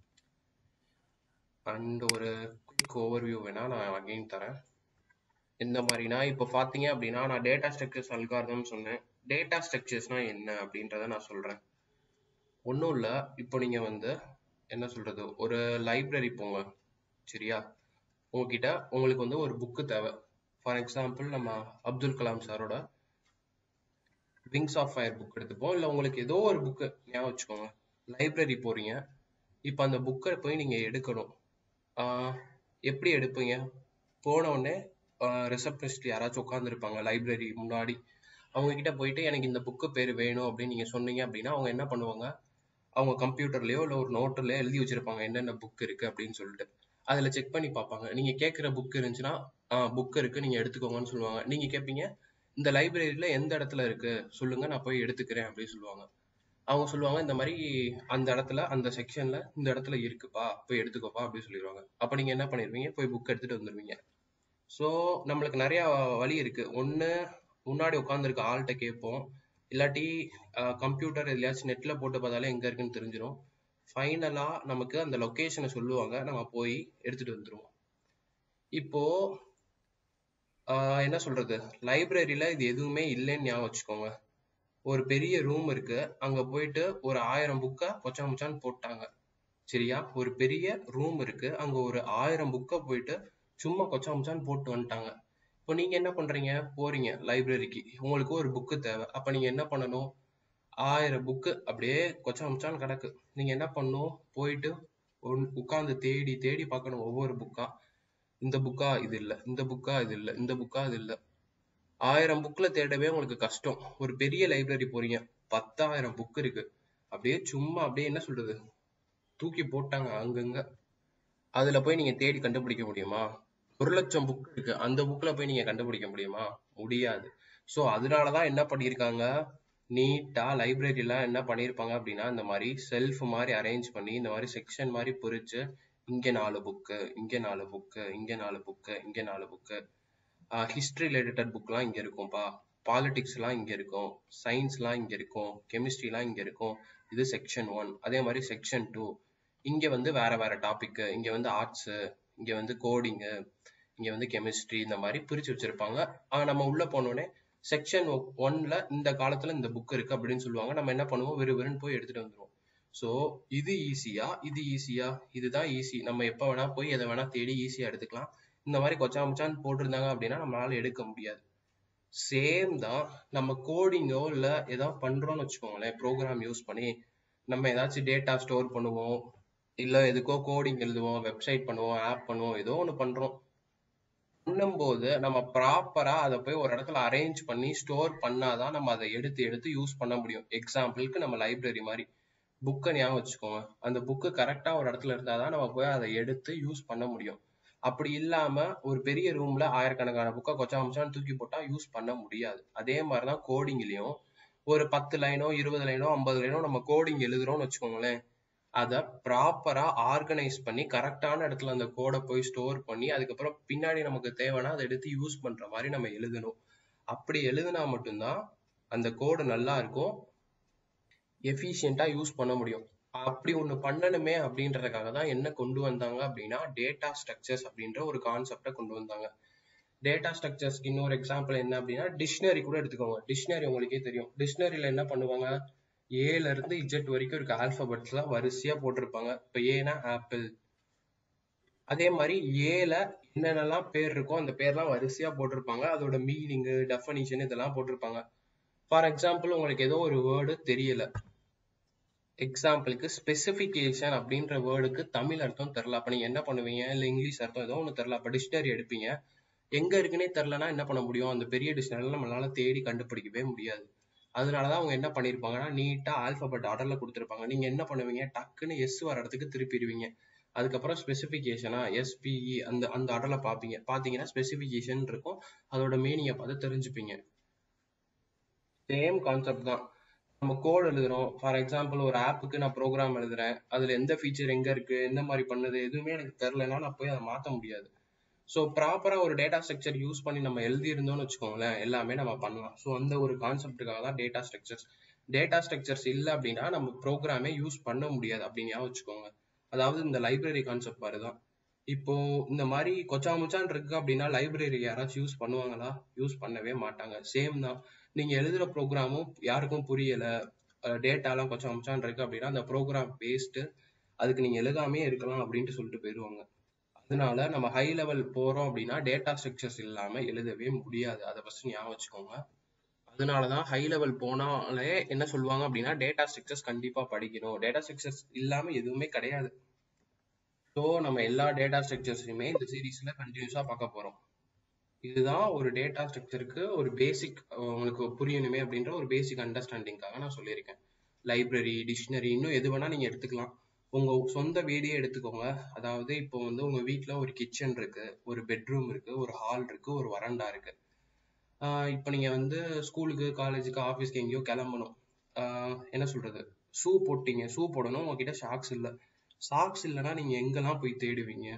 அண்ட் ஒரு குயிக் ஓவர்வியூ வேணா நான் அகைன் தரேன் இந்த மாதிரினா இப்போ பார்த்தீங்க அப்படின்னா நான் டேட்டா ஸ்ட்ரக்சர்ஸ் அல்காரதம் சொன்னேன் டேட்டா ஸ்ட்ரக்சர்ஸ்னா என்ன அப்படின்றத நான் சொல்றேன் ஒன்றும் இல்லை இப்போ நீங்க வந்து என்ன சொல்றது ஒரு லைப்ரரி போங்க சரியா உங்ககிட்ட உங்களுக்கு வந்து ஒரு புக்கு தேவை ஃபார் எக்ஸாம்பிள் நம்ம அப்துல் கலாம் சாரோட விங்ஸ் ஆஃப் ஃபயர் புக் எடுத்துப்போம் இல்லை உங்களுக்கு ஏதோ ஒரு புக்கு ஞாபகம் வச்சுக்கோங்க லைப்ரரி போறீங்க இப்போ அந்த புக்கை போய் நீங்கள் எடுக்கணும் எப்படி எடுப்பீங்க போன உடனே ரிசப்ஷனிஸ்ட் யாராச்சும் உட்காந்துருப்பாங்க லைப்ரரி முன்னாடி அவங்க கிட்ட போயிட்டு எனக்கு இந்த புக்கு பேர் வேணும் அப்படின்னு நீங்கள் சொன்னீங்க அப்படின்னா அவங்க என்ன பண்ணுவாங்க அவங்க கம்ப்யூட்டர்லயோ இல்லை ஒரு நோட்டுலயோ எழுதி வச்சிருப்பாங்க என்னென்ன புக் இருக்கு அப்படின்னு சொல்லிட்டு அதில் செக் பண்ணி பார்ப்பாங்க நீங்கள் கேட்குற புக் இருந்துச்சுன்னா புக் இருக்கு நீங்கள் எடுத்துக்கோங்கன்னு சொல்லுவாங்க நீங்கள் கேட்பீங்க இந்த லைப்ரரியில எந்த இடத்துல இருக்கு சொல்லுங்க நான் போய் எடுத்துக்கிறேன் அப்படின்னு சொல்லுவாங்க அவங்க சொல்லுவாங்க இந்த மாதிரி அந்த இடத்துல அந்த செக்ஷன்ல இந்த இடத்துல இருக்குப்பா போய் எடுத்துக்கோப்பா அப்படின்னு சொல்லிடுவாங்க அப்ப நீங்க என்ன பண்ணிருவீங்க போய் புக் எடுத்துட்டு வந்துருவீங்க ஸோ நம்மளுக்கு நிறைய வழி இருக்கு ஒண்ணு முன்னாடி உட்காந்துருக்க ஆள்கிட்ட கேட்போம் இல்லாட்டி கம்ப்யூட்டர் எதுலையாச்சும் நெட்ல போட்டு பார்த்தாலே எங்க இருக்குன்னு தெரிஞ்சிடும் ஃபைனலா நமக்கு அந்த லொக்கேஷனை சொல்லுவாங்க நம்ம போய் எடுத்துட்டு வந்துருவோம் இப்போ என்ன சொல்றது லைப்ரரியில இது எதுவுமே இல்லைன்னு ஞாபகம் வச்சுக்கோங்க ஒரு பெரிய ரூம் இருக்கு அங்க போயிட்டு ஒரு ஆயிரம் புக்கை கொச்சா முச்சான்னு போட்டாங்க சரியா ஒரு பெரிய ரூம் இருக்கு அங்க ஒரு ஆயிரம் புக்கை போயிட்டு சும்மா கொச்சா முச்சான்னு போட்டு வந்துட்டாங்க இப்போ நீங்க என்ன பண்றீங்க போறீங்க லைப்ரரிக்கு உங்களுக்கு ஒரு புக்கு தேவை அப்ப நீங்க என்ன பண்ணணும் ஆயிரம் புக்கு அப்படியே கொச்சா முச்சான்னு கிடக்கு நீங்க என்ன பண்ணணும் போயிட்டு உட்காந்து தேடி தேடி பார்க்கணும் ஒவ்வொரு புக்கா இந்த புக்கா இது இல்ல இந்த புக்கா இது இல்ல இந்த புக்கா இது இல்ல ஆயிரம் புக்ல தேடவே உங்களுக்கு கஷ்டம் ஒரு பெரிய லைப்ரரி போறீங்க பத்தாயிரம் புக் இருக்கு அப்படியே சும்மா அப்படியே என்ன சொல்றது தூக்கி போட்டாங்க அங்கங்க அதுல போய் நீங்க தேடி கண்டுபிடிக்க முடியுமா ஒரு லட்சம் புக் இருக்கு அந்த புக்ல போய் நீங்க கண்டுபிடிக்க முடியுமா முடியாது சோ அதனாலதான் என்ன பண்ணிருக்காங்க நீட்டா லைப்ரரியில என்ன பண்ணிருப்பாங்க அப்படின்னா இந்த மாதிரி செல்ஃப் மாதிரி அரேஞ்ச் பண்ணி இந்த மாதிரி செக்ஷன் மாதிரி பிரிச்சு இங்க நாலு புக்கு இங்க நாலு புக்கு இங்க நாலு புக்கு இங்க நாலு புக்கு ஹிஸ்டரி ரிலேட்டட் புக்லாம் இங்க இருக்கும்பா பாலிடிக்ஸ் எல்லாம் இங்க இருக்கும் சயின்ஸ் எல்லாம் இங்க இருக்கும் கெமிஸ்ட்ரி எல்லாம் இங்க இருக்கும் இது செக்ஷன் ஒன் அதே மாதிரி செக்ஷன் டூ இங்க வந்து வேற வேற டாபிக் இங்க வந்து ஆர்ட்ஸ் இங்க வந்து கோடிங்கு இங்க வந்து கெமிஸ்ட்ரி இந்த மாதிரி பிரிச்சு வச்சிருப்பாங்க நம்ம உள்ள போனோடனே செக்ஷன் ஒன்ல இந்த காலத்துல இந்த புக் இருக்கு அப்படின்னு சொல்லுவாங்க நம்ம என்ன பண்ணுவோம் விறுவிறுன்னு போய் எடுத்துட்டு வந்துருவோம் ஸோ இது ஈஸியா இது ஈஸியா இதுதான் ஈஸி நம்ம எப்போ வேணா போய் எதை வேணா தேடி ஈஸியா எடுத்துக்கலாம் இந்த மாதிரி கொச்சாமச்சான்னு போட்டிருந்தாங்க அப்படின்னா நம்மளால எடுக்க முடியாது சேம் தான் நம்ம கோடிங்கோ இல்லை ஏதாவது பண்றோம்னு வச்சுக்கோங்களேன் ப்ரோக்ராம் யூஸ் பண்ணி நம்ம ஏதாச்சும் டேட்டா ஸ்டோர் பண்ணுவோம் இல்லை எதுக்கோ கோடிங் எழுதுவோம் வெப்சைட் பண்ணுவோம் ஆப் பண்ணுவோம் ஏதோ ஒன்று பண்றோம் பண்ணும்போது நம்ம ப்ராப்பரா அதை போய் ஒரு இடத்துல அரேஞ்ச் பண்ணி ஸ்டோர் பண்ணாதான் நம்ம அதை எடுத்து எடுத்து யூஸ் பண்ண முடியும் எக்ஸாம்பிளுக்கு நம்ம லைப்ரரி மாதிரி புக்கை ஞாபகம் வச்சுக்கோங்க அந்த புக்கு கரெக்டா ஒரு இடத்துல இருந்தாதான் நம்ம போய் அதை எடுத்து யூஸ் பண்ண முடியும் அப்படி இல்லாம ஒரு பெரிய ரூம்ல ஆயிரக்கணக்கான புக்கை கொச்சா அம்சான்னு தூக்கி போட்டா யூஸ் பண்ண முடியாது அதே மாதிரிதான் கோடிங்லயும் ஒரு பத்து லைனோ இருபது லைனோ ஐம்பது லைனோ நம்ம கோடிங் எழுதுறோம்னு வச்சுக்கோங்களேன் அதை ப்ராப்பரா ஆர்கனைஸ் பண்ணி கரெக்டான இடத்துல அந்த கோடை போய் ஸ்டோர் பண்ணி அதுக்கப்புறம் பின்னாடி நமக்கு தேவைன்னா அதை எடுத்து யூஸ் பண்ற மாதிரி நம்ம எழுதணும் அப்படி எழுதுனா மட்டும்தான் அந்த கோடு நல்லா இருக்கும் எஃபிஷியண்டா யூஸ் பண்ண முடியும் அப்படி ஒண்ணு பண்ணணுமே அப்படின்றதுக்காக தான் என்ன கொண்டு வந்தாங்க அப்படின்னா டேட்டா ஸ்ட்ரக்சர்ஸ் அப்படின்ற ஒரு கான்செப்டை கொண்டு வந்தாங்க டேட்டா ஸ்ட்ரக்சர்ஸ்க்கு இன்னொரு எக்ஸாம்பிள் என்ன அப்படின்னா டிக்ஷனரி கூட எடுத்துக்கோங்க டிக்ஷனரி உங்களுக்கே தெரியும் டிக்ஷனரியில என்ன பண்ணுவாங்க ஏல இருந்து இஜெட் வரைக்கும் இருக்க ஆல்பபெட்ஸ்லாம் வரிசையா போட்டிருப்பாங்க இப்போ ஏனா ஆப்பிள் அதே மாதிரி ஏல என்னென்னலாம் பேர் இருக்கோ அந்த பேர்லாம் வரிசையா போட்டிருப்பாங்க அதோட மீனிங்கு டெஃபனிஷன் இதெல்லாம் போட்டிருப்பாங்க ஃபார் எக்ஸாம்பிள் உங்களுக்கு ஏதோ ஒரு வேர்டு தெரியல எக்ஸாம்பிளுக்கு ஸ்பெசிஃபிகேஷன் அப்படின்ற வேர்டுக்கு தமிழ் அர்த்தம் தெரில அப்போ நீங்கள் என்ன பண்ணுவீங்க இல்லை இங்கிலீஷ் அர்த்தம் ஏதோ ஒன்று தெரில அப்போ டிக்ஷனரி எடுப்பீங்க எங்க இருக்குன்னே தெரிலனா என்ன பண்ண முடியும் அந்த பெரிய டிக்ஷனரியில நம்மளால தேடி கண்டுபிடிக்கவே முடியாது அதனாலதான் அவங்க என்ன பண்ணிருப்பாங்கன்னா நீட்டா ஆல்பபெட் ஆர்டர்ல கொடுத்துருப்பாங்க நீங்க என்ன பண்ணுவீங்க டக்குன்னு எஸ் வர இடத்துக்கு திருப்பிடுவீங்க அதுக்கப்புறம் ஸ்பெசிஃபிகேஷனா எஸ்பிஇ அந்த அந்த ஆர்டர்ல பாப்பீங்க பாத்தீங்கன்னா ஸ்பெசிஃபிகேஷன் இருக்கும் அதோட மீனிங்கை பார்த்து தெரிஞ்சுப்பீங்க சேம் கான்செப்ட் தான் நம்ம கோட் எழுதுறோம் ஃபார் எக்ஸாம்பிள் ஒரு ஆப்புக்கு நான் ப்ரோக்ராம் எழுதுறேன் அதுல எந்த ஃபீச்சர் எங்க இருக்கு எந்த மாதிரி பண்ணுது எதுவுமே எனக்கு தெரிலனா நான் போய் அதை மாத்த முடியாது ஸோ ப்ராப்பரா ஒரு டேட்டா ஸ்ட்ரக்சர் யூஸ் பண்ணி நம்ம எழுதி இருந்தோம்னு வச்சுக்கோங்களேன் எல்லாமே நம்ம பண்ணலாம் ஸோ அந்த ஒரு கான்செப்டுக்காக தான் டேட்டா ஸ்ட்ரக்சர்ஸ் டேட்டா ஸ்ட்ரக்சர்ஸ் இல்லை அப்படின்னா நம்ம ப்ரோக்ராமே யூஸ் பண்ண முடியாது அப்படின்னு வச்சுக்கோங்க அதாவது இந்த லைப்ரரி கான்செப்ட் மாதிரி தான் இப்போ இந்த மாதிரி கொச்சா முச்சான் இருக்கு அப்படின்னா லைப்ரரி யாராச்சும் யூஸ் பண்ணுவாங்களா யூஸ் பண்ணவே மாட்டாங்க சேம் தான் நீங்க எழுதுற ப்ரோக்ராமும் யாருக்கும் புரியல டேட்டாலாம் கொச்சா முச்சான் இருக்கு அப்படின்னா அந்த ப்ரோக்ராம் வேஸ்ட் அதுக்கு நீங்க எழுதாமே இருக்கலாம் அப்படின்ட்டு சொல்லிட்டு போயிடுவாங்க அதனால நம்ம ஹை லெவல் போறோம் அப்படின்னா டேட்டா ஸ்ட்ரக்சர்ஸ் இல்லாம எழுதவே முடியாது அதை ஃபர்ஸ்ட் ஞாபகம் வச்சுக்கோங்க அதனாலதான் ஹை லெவல் போனாலே என்ன சொல்லுவாங்க அப்படின்னா டேட்டா ஸ்ட்ரக்சர்ஸ் கண்டிப்பா படிக்கணும் டேட்டா ஸ்ட்ரக்சர்ஸ் இல்லாம எதுவுமே கிடையாது ஸோ நம்ம எல்லா டேட்டா ஸ்ட்ரக்சர்ஸையுமே இந்த சீரீஸ்ல கண்டினியூஸா பார்க்க போறோம் இதுதான் ஒரு டேட்டா ஸ்ட்ரக்சருக்கு ஒரு பேசிக் உங்களுக்கு புரியணுமே அப்படின்ற ஒரு பேசிக் அண்டர்ஸ்டாண்டிங்காக நான் சொல்லியிருக்கேன் லைப்ரரி டிக்ஷனரி இன்னும் எது வேணா நீங்க எடுத்துக்கலாம் உங்க சொந்த வீடியே எடுத்துக்கோங்க அதாவது இப்போ வந்து உங்க வீட்ல ஒரு கிச்சன் இருக்கு ஒரு பெட்ரூம் இருக்கு ஒரு ஹால் இருக்கு ஒரு வரண்டா இருக்கு ஆஹ் இப்போ நீங்க வந்து ஸ்கூலுக்கு காலேஜுக்கு ஆஃபீஸ்க்கு எங்கேயோ கிளம்பணும் ஆஹ் என்ன சொல்றது ஷூ போட்டீங்க ஷூ போடணும் உங்ககிட்ட ஷாக்ஸ் இல்லை சாக்ஸ் இல்லைன்னா நீங்க எங்கெல்லாம் போய் தேடுவீங்க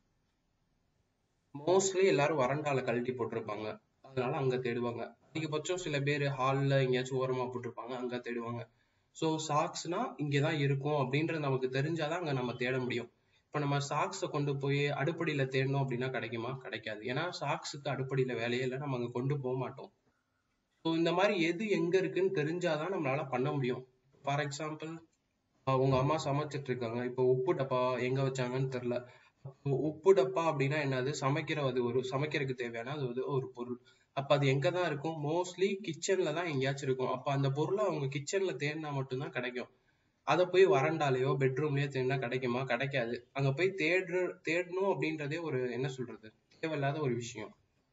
மோஸ்ட்லி எல்லாரும் வரண்டால கழட்டி போட்டிருப்பாங்க அதனால அங்க தேடுவாங்க அதிகபட்சம் சில பேர் ஹால்ல எங்கேயாச்சும் ஓரமா போட்டிருப்பாங்க அங்க தேடுவாங்க ஸோ சாக்ஸ்னா இங்கதான் இருக்கும் அப்படின்றது நமக்கு தெரிஞ்சாதான் அங்க நம்ம தேட முடியும் இப்போ நம்ம சாக்ஸை கொண்டு போய் அடுப்படியில தேடணும் அப்படின்னா கிடைக்குமா கிடைக்காது ஏன்னா சாக்ஸுக்கு அடுப்படியில வேலையே இல்லை நம்ம அங்க கொண்டு போக மாட்டோம் ஸோ இந்த மாதிரி எது எங்க இருக்குன்னு தெரிஞ்சாதான் நம்மளால பண்ண முடியும் ஃபார் எக்ஸாம்பிள் உங்க அம்மா சமைச்சிட்டு இருக்காங்க இப்போ உப்பு டப்பா எங்க வச்சாங்கன்னு தெரியல உப்பு டப்பா அப்படின்னா என்னது சமைக்கிற அது ஒரு சமைக்கிறதுக்கு தேவையான அது வந்து ஒரு பொருள் அப்ப அது எங்க தான் இருக்கும் மோஸ்ட்லி கிச்சன்ல தான் எங்கேயாச்சும் இருக்கும் அப்ப அந்த பொருளை அவங்க கிச்சன்ல தேடினா மட்டும்தான் கிடைக்கும் அதை போய் வரண்டாலேயோ பெட்ரூம்லயோ தேடினா கிடைக்குமா கிடைக்காது அங்க போய் தேடு தேடணும் அப்படின்றதே ஒரு என்ன சொல்றது தேவையில்லாத ஒரு விஷயம்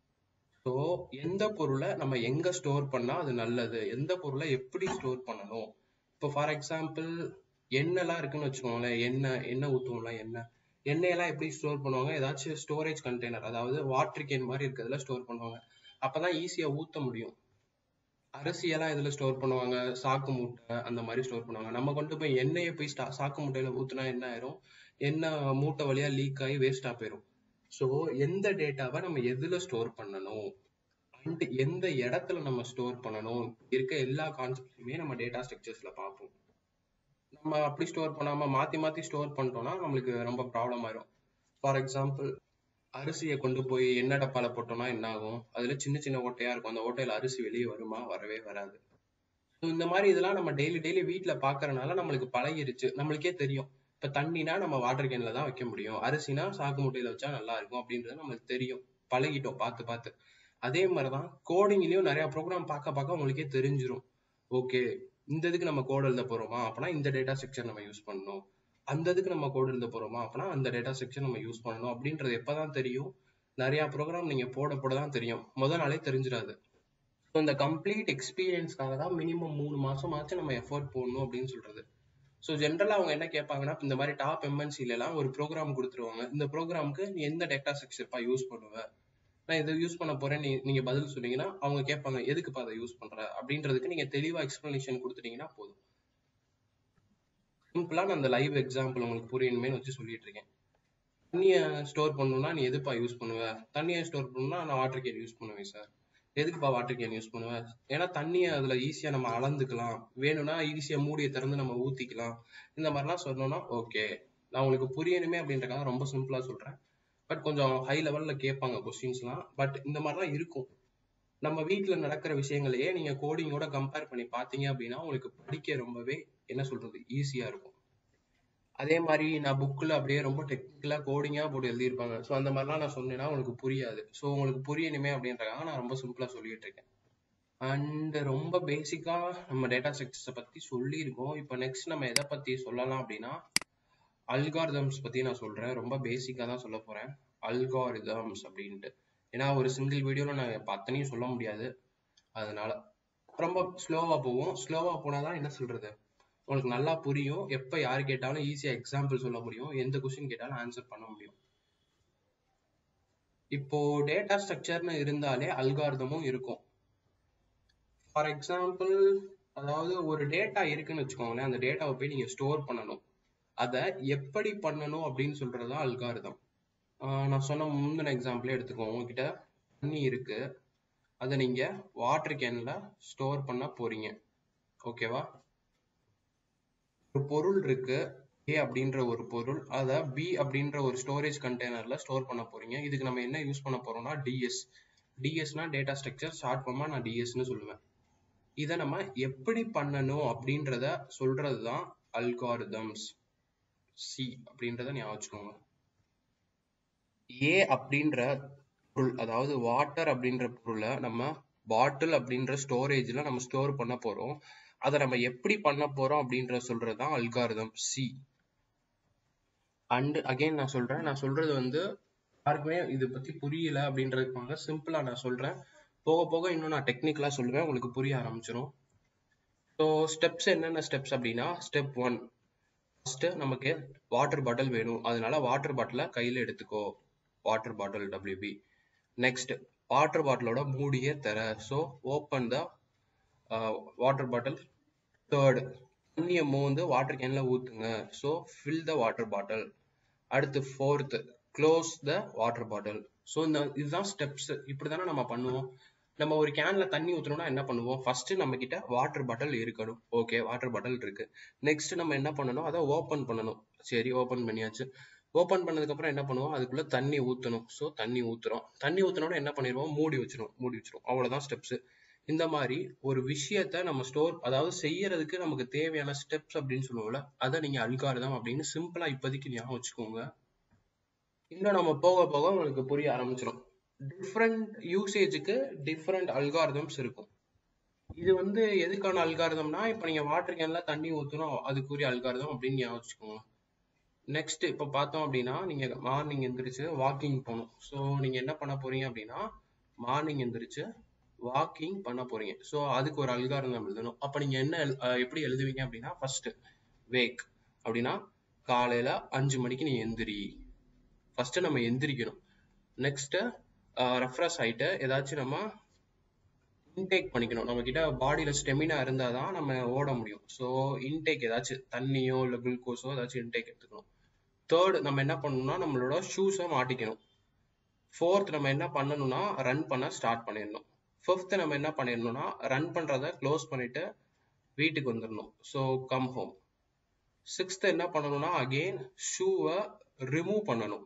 ஸோ எந்த பொருளை நம்ம எங்க ஸ்டோர் பண்ணா அது நல்லது எந்த பொருளை எப்படி ஸ்டோர் பண்ணணும் இப்போ ஃபார் எக்ஸாம்பிள் எண்ணெய்லாம் இருக்குன்னு வச்சுக்கோங்களேன் எண்ணெய் எண்ணெய் ஊற்றுவோம்ல எண்ணெய் எண்ணெயெல்லாம் எப்படி ஸ்டோர் பண்ணுவாங்க ஏதாச்சும் ஸ்டோரேஜ் கண்டெய்னர் அதாவது வாட்டர் கேன் மாதிரி இருக்கிறதுல ஸ்டோர் பண்ணுவாங்க அப்பதான் ஈஸியா ஊத்த முடியும் அரிசியெல்லாம் இதுல ஸ்டோர் பண்ணுவாங்க சாக்கு மூட்டை அந்த மாதிரி ஸ்டோர் பண்ணுவாங்க நம்ம கொண்டு போய் எண்ணெயை போய் ஸ்டா சாக்கு மூட்டையில ஊத்துனா என்ன ஆயிரும் எண்ணெய் மூட்டை வழியா லீக் ஆகி வேஸ்டா போயிரும் ஸோ எந்த டேட்டாவை நம்ம எதுல ஸ்டோர் பண்ணணும் அண்ட் எந்த இடத்துல நம்ம ஸ்டோர் பண்ணணும் இருக்க எல்லா கான்செப்ட்ஸுமே நம்ம டேட்டா ஸ்ட்ரக்சர்ஸ்ல பார்ப்போம் நம்ம அப்படி ஸ்டோர் பண்ணாம மாத்தி மாத்தி ஸ்டோர் பண்ணிட்டோம்னா நம்மளுக்கு ரொம்ப ப்ராப்ளம் ஆயிரும் ஃபார் எக்ஸாம்பிள் அரிசியை கொண்டு போய் எண்ணெய் டப்பால போட்டோம்னா என்ன ஆகும் அதுல சின்ன சின்ன ஓட்டையா இருக்கும் அந்த ஓட்டையில அரிசி வெளியே வருமா வரவே வராது ஸோ இந்த மாதிரி இதெல்லாம் நம்ம டெய்லி டெய்லி வீட்ல பாக்குறதுனால நம்மளுக்கு பழகிருச்சு நம்மளுக்கே தெரியும் இப்ப தண்ணினா நம்ம வாட்டர் கேன்ல தான் வைக்க முடியும் அரிசினா சாக்கு முட்டையில வச்சா நல்லா இருக்கும் அப்படின்றது நம்மளுக்கு தெரியும் பழகிட்டோம் பார்த்து பார்த்து அதே மாதிரிதான் கோடிங்லயும் நிறைய ப்ரோக்ராம் பார்க்க பார்க்க உங்களுக்கே தெரிஞ்சிரும் ஓகே இந்த இதுக்கு நம்ம கோட் எழுத போறோமா அப்பனா இந்த டேட்டா ஸ்ட்ரக்சர் நம்ம யூஸ் பண்ணணும் அந்த இதுக்கு நம்ம கோட் எழுத போறோமா அப்பனா அந்த டேட்டா ஸ்ட்ரக்சர் நம்ம யூஸ் பண்ணணும் அப்படின்றது எப்பதான் தெரியும் நிறைய ப்ரோக்ராம் நீங்க போட போட தான் தெரியும் முத நாளே தெரிஞ்சிடாது ஸோ இந்த கம்ப்ளீட் எக்ஸ்பீரியன்ஸ்க்காக தான் மினிமம் மூணு மாசமாச்சும் நம்ம எஃபோர்ட் போடணும் அப்படின்னு சொல்றது ஸோ ஜென்ரலா அவங்க என்ன கேட்பாங்கன்னா இந்த மாதிரி டாப் எம்என்சில எல்லாம் ஒரு ப்ரோக்ராம் கொடுத்துருவாங்க இந்த ப்ரோக்ராமுக்கு நீ எந்த டேட்டா ஸ்ட்ரக்சர்ப்பா யூஸ் பண்ணுவ நான் இதை யூஸ் பண்ண போறேன் நீ நீங்க பதில் சொன்னீங்கன்னா அவங்க கேட்பாங்க எதுக்குப்பா அதை யூஸ் பண்ற அப்படின்றதுக்கு நீங்க தெளிவா எக்ஸ்பிளனேஷன் கொடுத்துட்டீங்கன்னா போதும் சிம்பிளா நான் அந்த லைவ் எக்ஸாம்பிள் உங்களுக்கு புரியணுமே வச்சு சொல்லிட்டு இருக்கேன் தண்ணியை ஸ்டோர் பண்ணணும்னா நீ எதுப்பா யூஸ் பண்ணுவ தண்ணியை ஸ்டோர் பண்ணணும்னா நான் வாட்டர் கேன் யூஸ் பண்ணுவேன் சார் எதுக்குப்பா வாட்டர் கேன் யூஸ் பண்ணுவேன் ஏன்னா தண்ணியை அதுல ஈஸியா நம்ம அளந்துக்கலாம் வேணும்னா ஈஸியா மூடியை திறந்து நம்ம ஊத்திக்கலாம் இந்த மாதிரிலாம் சொன்னோம்னா ஓகே நான் உங்களுக்கு புரியணுமே அப்படின்றக்காக ரொம்ப சிம்பிளா சொல்றேன் பட் கொஞ்சம் ஹை லெவல்ல கேட்பாங்க கொஸ்டின்ஸ்லாம் பட் இந்த மாதிரிலாம் இருக்கும் நம்ம வீட்ல நடக்கிற விஷயங்களையே நீங்க கோடிங்கோட கம்பேர் பண்ணி பாத்தீங்க அப்படின்னா உங்களுக்கு படிக்க ரொம்பவே என்ன சொல்றது ஈஸியா இருக்கும் அதே மாதிரி நான் புக்ல அப்படியே ரொம்ப டெக்னிக்கலா கோடிங்கா போட்டு எழுதியிருப்பாங்க ஸோ அந்த மாதிரிலாம் நான் சொன்னேன்னா உங்களுக்கு புரியாது ஸோ உங்களுக்கு புரியணுமே அப்படின்றக்காக நான் ரொம்ப சிம்பிளா சொல்லிட்டு இருக்கேன் அண்ட் ரொம்ப பேசிக்கா நம்ம டேட்டா ஸ்ட்ரக்சர்ஸை பத்தி சொல்லியிருக்கோம் இப்போ நெக்ஸ்ட் நம்ம எதை பத்தி சொல்லலாம் அப்படின்னா அல்காரிதம்ஸ் பத்தி நான் சொல்றேன் ரொம்ப பேசிக்கா தான் சொல்ல போறேன் அல்காரிதம்ஸ் அப்படின்ட்டு ஏன்னா ஒரு சிங்கிள் வீடியோல நான் இப்ப அத்தனையும் சொல்ல முடியாது அதனால ரொம்ப ஸ்லோவா போகும் ஸ்லோவா போனாதான் என்ன சொல்றது உங்களுக்கு நல்லா புரியும் எப்ப யாரு கேட்டாலும் ஈஸியா எக்ஸாம்பிள் சொல்ல முடியும் எந்த கொஸ்டின் கேட்டாலும் ஆன்சர் பண்ண முடியும் இப்போ டேட்டா ஸ்ட்ரக்சர்னு இருந்தாலே அல்காரிதமும் இருக்கும் ஃபார் எக்ஸாம்பிள் அதாவது ஒரு டேட்டா இருக்குன்னு வச்சுக்கோங்களேன் அந்த டேட்டாவை போய் நீங்க ஸ்டோர் பண்ணணும் அதை எப்படி பண்ணணும் அப்படின்னு சொல்றதுதான் அல்காரிதம் நான் சொன்ன முந்தின எக்ஸாம்பிளே எடுத்துக்கோங்க உங்ககிட்ட தண்ணி இருக்கு அதை நீங்க வாட்டர் கேன்ல ஸ்டோர் பண்ண போறீங்க ஓகேவா ஒரு பொருள் இருக்கு ஏ அப்படின்ற ஒரு பொருள் அதை பி அப்படின்ற ஒரு ஸ்டோரேஜ் கண்டெய்னர்ல ஸ்டோர் பண்ண போறீங்க இதுக்கு நம்ம என்ன யூஸ் பண்ண போறோம்னா டிஎஸ் டிஎஸ்னா டேட்டா ஸ்ட்ரக்சர் ஷார்ட் ஃபார்மா நான் டிஎஸ்னு சொல்லுவேன் இதை நம்ம எப்படி பண்ணணும் அப்படின்றத சொல்றது தான் அல்காரிதம்ஸ் சி அப்படின்றத ஞாபகம் வச்சுக்கோங்க ஏ அப்படின்ற பொருள் அதாவது வாட்டர் அப்படின்ற பொருளை நம்ம பாட்டில் அப்படின்ற ஸ்டோரேஜ்ல நம்ம ஸ்டோர் பண்ண போறோம் அதை நம்ம எப்படி பண்ண போறோம் அப்படின்ற சொல்றது தான் அல்காரிதம் சி அண்ட் அகைன் நான் சொல்றேன் நான் சொல்றது வந்து யாருக்குமே இதை பத்தி புரியல அப்படின்றதுக்காக சிம்பிளா நான் சொல்றேன் போக போக இன்னும் நான் டெக்னிக்கலா சொல்லுவேன் உங்களுக்கு புரிய ஆரம்பிச்சிடும் ஸோ ஸ்டெப்ஸ் என்னென்ன ஸ்டெப்ஸ் அப்படின்னா ஸ்டெப் ஒன் ஃபர்ஸ்ட் நமக்கு வாட்டர் பாட்டில் வேணும் அதனால வாட்டர் பாட்டிலை கையில எடுத்துக்கோ water bottle WB next water பாட்டிலோட மூடியே தர so open the water bottle third தண்ணியை மோந்து வாட்டர் கேன்ல ஊத்துங்க so fill the water bottle அடுத்து fourth close the water bottle so இந்த இதுதான் ஸ்டெப்ஸ் இப்படி தானே நம்ம பண்ணுவோம் நம்ம ஒரு கேன்ல தண்ணி ஊற்றணும்னா என்ன பண்ணுவோம் ஃபர்ஸ்ட் நம்ம கிட்ட வாட்டர் பாட்டில் இருக்கணும் ஓகே வாட்டர் பாட்டில் இருக்கு நெக்ஸ்ட் நம்ம என்ன பண்ணணும் அதை ஓப்பன் பண்ணணும் சரி ஓப்பன் பண்ணியாச்சு ஓப்பன் பண்ணதுக்கு அப்புறம் என்ன பண்ணுவோம் அதுக்குள்ள தண்ணி ஊற்றணும் ஸோ தண்ணி ஊத்துறோம் தண்ணி ஊற்றினோட என்ன பண்ணிடுவோம் மூடி வச்சிரும் மூடி வச்சிரும் அவ்வளவுதான் ஸ்டெப்ஸ் இந்த மாதிரி ஒரு விஷயத்த நம்ம ஸ்டோர் அதாவது செய்யறதுக்கு நமக்கு தேவையான ஸ்டெப்ஸ் அப்படின்னு சொல்லுவோம்ல அதை நீங்க அல்காரிதம் அப்படின்னு சிம்பிளா இப்போதைக்கு ஞாபகம் வச்சுக்கோங்க இன்னும் நம்ம போக போக உங்களுக்கு புரிய ஆரம்பிச்சிடும் டிஃப்ரெண்ட் யூசேஜுக்கு டிஃப்ரெண்ட் அல்காரிதம்ஸ் இருக்கும் இது வந்து எதுக்கான அல்காரிதம்னா இப்போ நீங்க வாட்டர் கேன்ல தண்ணி ஊற்றணும் அதுக்குரிய அல்காரிதம் அப்படின்னு ஞாபகம் வச்சுக்கோங்க நெக்ஸ்ட் இப்போ பார்த்தோம் அப்படின்னா நீங்க மார்னிங் எந்திரிச்சு வாக்கிங் போகணும் ஸோ நீங்க என்ன பண்ண போறீங்க அப்படின்னா மார்னிங் எந்திரிச்சு வாக்கிங் பண்ண போறீங்க ஸோ அதுக்கு ஒரு அல்காரிதம் எழுதணும் அப்போ நீங்க என்ன எப்படி எழுதுவீங்க அப்படின்னா ஃபர்ஸ்ட் வேக் அப்படின்னா காலையில அஞ்சு மணிக்கு நீ எந்திரி ஃபர்ஸ்ட் நம்ம எந்திரிக்கணும் நெக்ஸ்ட் ரெஃப்ரெஷ் ஆயிட்டு ஏதாச்சும் நம்ம இன்டேக் பண்ணிக்கணும் நம்ம கிட்ட பாடியில ஸ்டெமினா இருந்தாதான் நம்ம ஓட முடியும் ஸோ இன்டேக் ஏதாச்சும் தண்ணியோ இல்லை குளுக்கோஸோ ஏதாச்சும் இன்டேக் எடுத்துக்கணும் தேர்ட் நம்ம என்ன பண்ணணும்னா நம்மளோட ஷூஸை மாட்டிக்கணும் ஃபோர்த் நம்ம என்ன பண்ணணும்னா ரன் பண்ண ஸ்டார்ட் பண்ணிடணும் ஃபிஃப்த் நம்ம என்ன பண்ணிடணும்னா ரன் பண்றத க்ளோஸ் பண்ணிட்டு வீட்டுக்கு வந்துடணும் ஸோ கம் ஹோம் சிக்ஸ்த் என்ன பண்ணணும்னா அகெயின் ஷூவை ரிமூவ் பண்ணணும்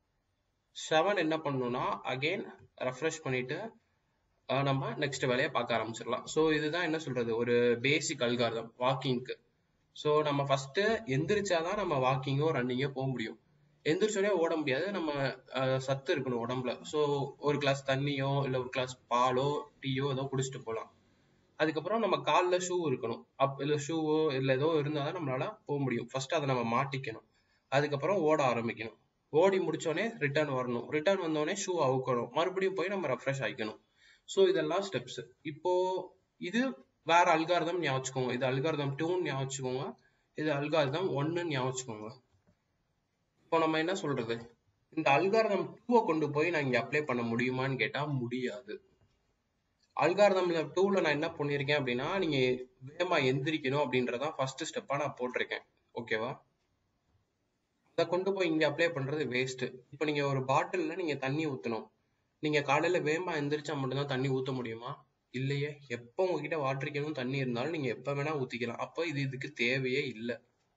செவன் என்ன பண்ணணும்னா அகெயின் ரெஃப்ரெஷ் பண்ணிட்டு நம்ம நெக்ஸ்ட் வேலையை பார்க்க ஆரம்பிச்சிடலாம் ஸோ இதுதான் என்ன சொல்றது ஒரு பேசிக் அல்காரதம் வாக்கிங்க்கு ஸோ நம்ம ஃபர்ஸ்ட் எந்திரிச்சாதான் நம்ம வாக்கிங்கோ ரன்னிங்கோ போக முடியும் எந்திரிச்சோடனே ஓட முடியாது நம்ம சத்து இருக்கணும் உடம்புல ஸோ ஒரு கிளாஸ் தண்ணியோ இல்லை ஒரு கிளாஸ் பாலோ டீயோ ஏதோ குடிச்சிட்டு போகலாம் அதுக்கப்புறம் நம்ம காலில் ஷூ இருக்கணும் அப் இல்லை ஷூவோ இல்லை ஏதோ இருந்தால் தான் நம்மளால போக முடியும் ஃபர்ஸ்ட் அதை நம்ம மாட்டிக்கணும் அதுக்கப்புறம் ஓட ஆரம்பிக்கணும் ஓடி முடிச்சோடனே ரிட்டர்ன் வரணும் ரிட்டர்ன் வந்தோடனே ஷூ அவுக்கணும் மறுபடியும் போய் நம்ம ரெஃப்ரெஷ் ஆகிக்கணும் ஸோ இதெல்லாம் ஸ்டெப்ஸ் இப்போ இது வேற அல்காரதம் ஞாபகம் வச்சுக்கோங்க இது அல்காரதம் டூன்னு ஞாபகம் வச்சுக்கோங்க இது அல்காரதம் ஒன்னு ஞாபகம் வச்சுக்கோங்க இப்போ நம்ம என்ன சொல்றது இந்த அல்காரதம் டூவை கொண்டு போய் நான் இங்க அப்ளை பண்ண முடியுமான்னு கேட்டா முடியாது அல்காரதம்ல டூல நான் என்ன பண்ணியிருக்கேன் அப்படின்னா நீங்க வேகமா எந்திரிக்கணும் அப்படின்றதான் ஃபர்ஸ்ட் ஸ்டெப்பா நான் போட்டிருக்கேன் ஓகேவா அதை கொண்டு போய் இங்க அப்ளை பண்றது வேஸ்ட் இப்போ நீங்க ஒரு பாட்டில்ல நீங்க தண்ணி ஊத்தணும் நீங்க காலையில வேகமா எந்திரிச்சா மட்டும்தான் தண்ணி ஊத்த முடியுமா இல்லையே எப்போ உங்ககிட்ட வாட்டர் கேனும் தண்ணி இருந்தாலும் நீங்க எப்ப வேணா ஊத்திக்கலாம் அப்போ இது இதுக்கு தேவையே இல்லை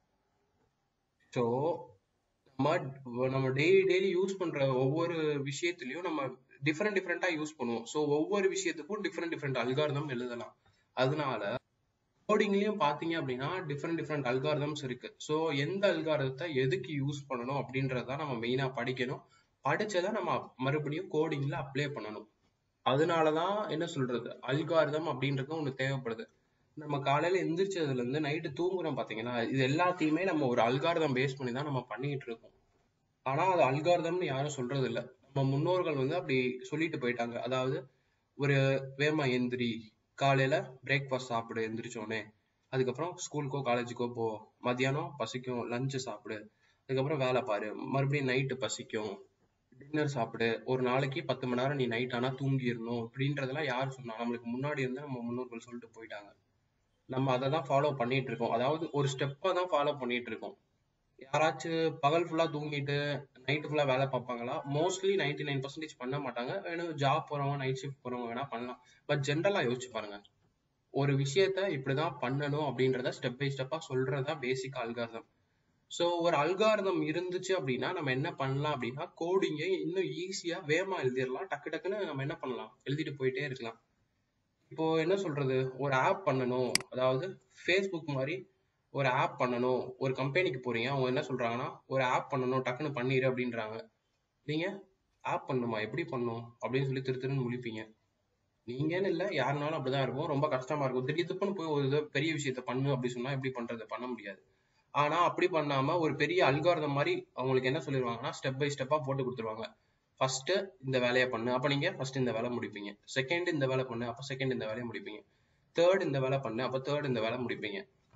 ஸோ நம்ம நம்ம டெய்லி டெய்லி யூஸ் பண்ற ஒவ்வொரு விஷயத்துலயும் நம்ம டிஃப்ரெண்ட் டிஃப்ரெண்டா யூஸ் பண்ணுவோம் ஸோ ஒவ்வொரு விஷயத்துக்கும் டிஃப்ரெண்ட் டிஃப்ரெண்ட் அல்காரதம் எழுதலாம் அதனால கோடிங்லயும் பாத்தீங்க அப்படின்னா டிஃப்ரெண்ட் டிஃப்ரெண்ட் அல்காரதம்ஸ் இருக்கு ஸோ எந்த அல்காரதத்தை எதுக்கு யூஸ் பண்ணணும் அப்படின்றத நம்ம மெயினா படிக்கணும் படிச்சதை நம்ம மறுபடியும் கோடிங்ல அப்ளை பண்ணணும் அதனாலதான் என்ன சொல்றது அல்காரதம் அப்படின்றது ஒண்ணு தேவைப்படுது நம்ம காலையில எந்திரிச்சதுல இருந்து நைட்டு தூங்குறோம் பாத்தீங்கன்னா இது எல்லாத்தையுமே நம்ம ஒரு அல்காரதம் பேஸ் பண்ணி தான் நம்ம பண்ணிட்டு இருக்கோம் ஆனா அது அல்காரதம்னு யாரும் சொல்றது இல்ல நம்ம முன்னோர்கள் வந்து அப்படி சொல்லிட்டு போயிட்டாங்க அதாவது ஒரு வேமா எந்திரி காலையில பிரேக்ஃபாஸ்ட் சாப்பிடு எந்திரிச்சோடனே அதுக்கப்புறம் ஸ்கூலுக்கோ காலேஜுக்கோ போ மத்தியானம் பசிக்கும் லஞ்சு சாப்பிடு அதுக்கப்புறம் வேலை பாரு மறுபடியும் நைட்டு பசிக்கும் டின்னர் சாப்பிடு ஒரு நாளைக்கு பத்து மணி நேரம் நீ நைட் ஆனா தூங்கிடணும் அப்படின்றதெல்லாம் யார் சொன்னா நம்மளுக்கு முன்னாடி இருந்து நம்ம முன்னோர்கள் சொல்லிட்டு போயிட்டாங்க நம்ம அதை தான் ஃபாலோ பண்ணிட்டு இருக்கோம் அதாவது ஒரு ஸ்டெப்பை தான் ஃபாலோ பண்ணிட்டு இருக்கோம் யாராச்சும் பகல் ஃபுல்லா தூங்கிட்டு நைட்டு ஃபுல்லா வேலை பார்ப்பாங்களா மோஸ்ட்லி நைன்டி நைன் பர்சன்டேஜ் பண்ண மாட்டாங்க வேணும் ஜாப் போறவங்க நைட் ஷிஃப்ட் போறவங்க வேணா பண்ணலாம் பட் ஜென்ரலா யோசிச்சு பாருங்க ஒரு விஷயத்த இப்படிதான் பண்ணணும் அப்படின்றத ஸ்டெப் பை ஸ்டெப்பா சொல்றதா பேசிக் அல்காரிதம் ஸோ ஒரு அல்காரிதம் இருந்துச்சு அப்படின்னா நம்ம என்ன பண்ணலாம் அப்படின்னா கோடிங்கை இன்னும் ஈஸியா வேகமா எழுதிடலாம் டக்கு டக்குன்னு நம்ம என்ன பண்ணலாம் எழுதிட்டு போயிட்டே இருக்கலாம் இப்போ என்ன சொல்றது ஒரு ஆப் பண்ணணும் அதாவது ஃபேஸ்புக் மாதிரி ஒரு ஆப் பண்ணணும் ஒரு கம்பெனிக்கு போறீங்க அவங்க என்ன சொல்றாங்கன்னா ஒரு ஆப் பண்ணணும் டக்குன்னு பண்ணிடு அப்படின்றாங்க நீங்க ஆப் பண்ணணுமா எப்படி பண்ணும் அப்படின்னு சொல்லி திரு திருன்னு முழிப்பீங்க நீங்கன்னு இல்ல யாருனாலும் அப்படிதான் இருக்கும் ரொம்ப கஷ்டமா இருக்கும் திடீர்னு போய் ஒரு இது பெரிய விஷயத்த பண்ணு அப்படி சொன்னா எப்படி பண்றது பண்ண முடியாது ஆனா அப்படி பண்ணாம ஒரு பெரிய அல்காரதம் மாதிரி அவங்களுக்கு என்ன சொல்லிடுவாங்கன்னா ஸ்டெப் பை ஸ்டெப்பா போட்டு கொடுத்துருவாங்க ஃபர்ஸ்ட் இந்த வேலையை பண்ணு அப்ப நீங்க ஃபர்ஸ்ட் இந்த வேலை முடிப்பீங்க செகண்ட் இந்த வேலை பண்ணு அப்ப செகண்ட் இந்த வேலையை முடிப்பீங்க தேர்ட் இந்த வேலை பண்ணு அப்ப தேர்ட் இந்த வேலை முடிப்பீங்க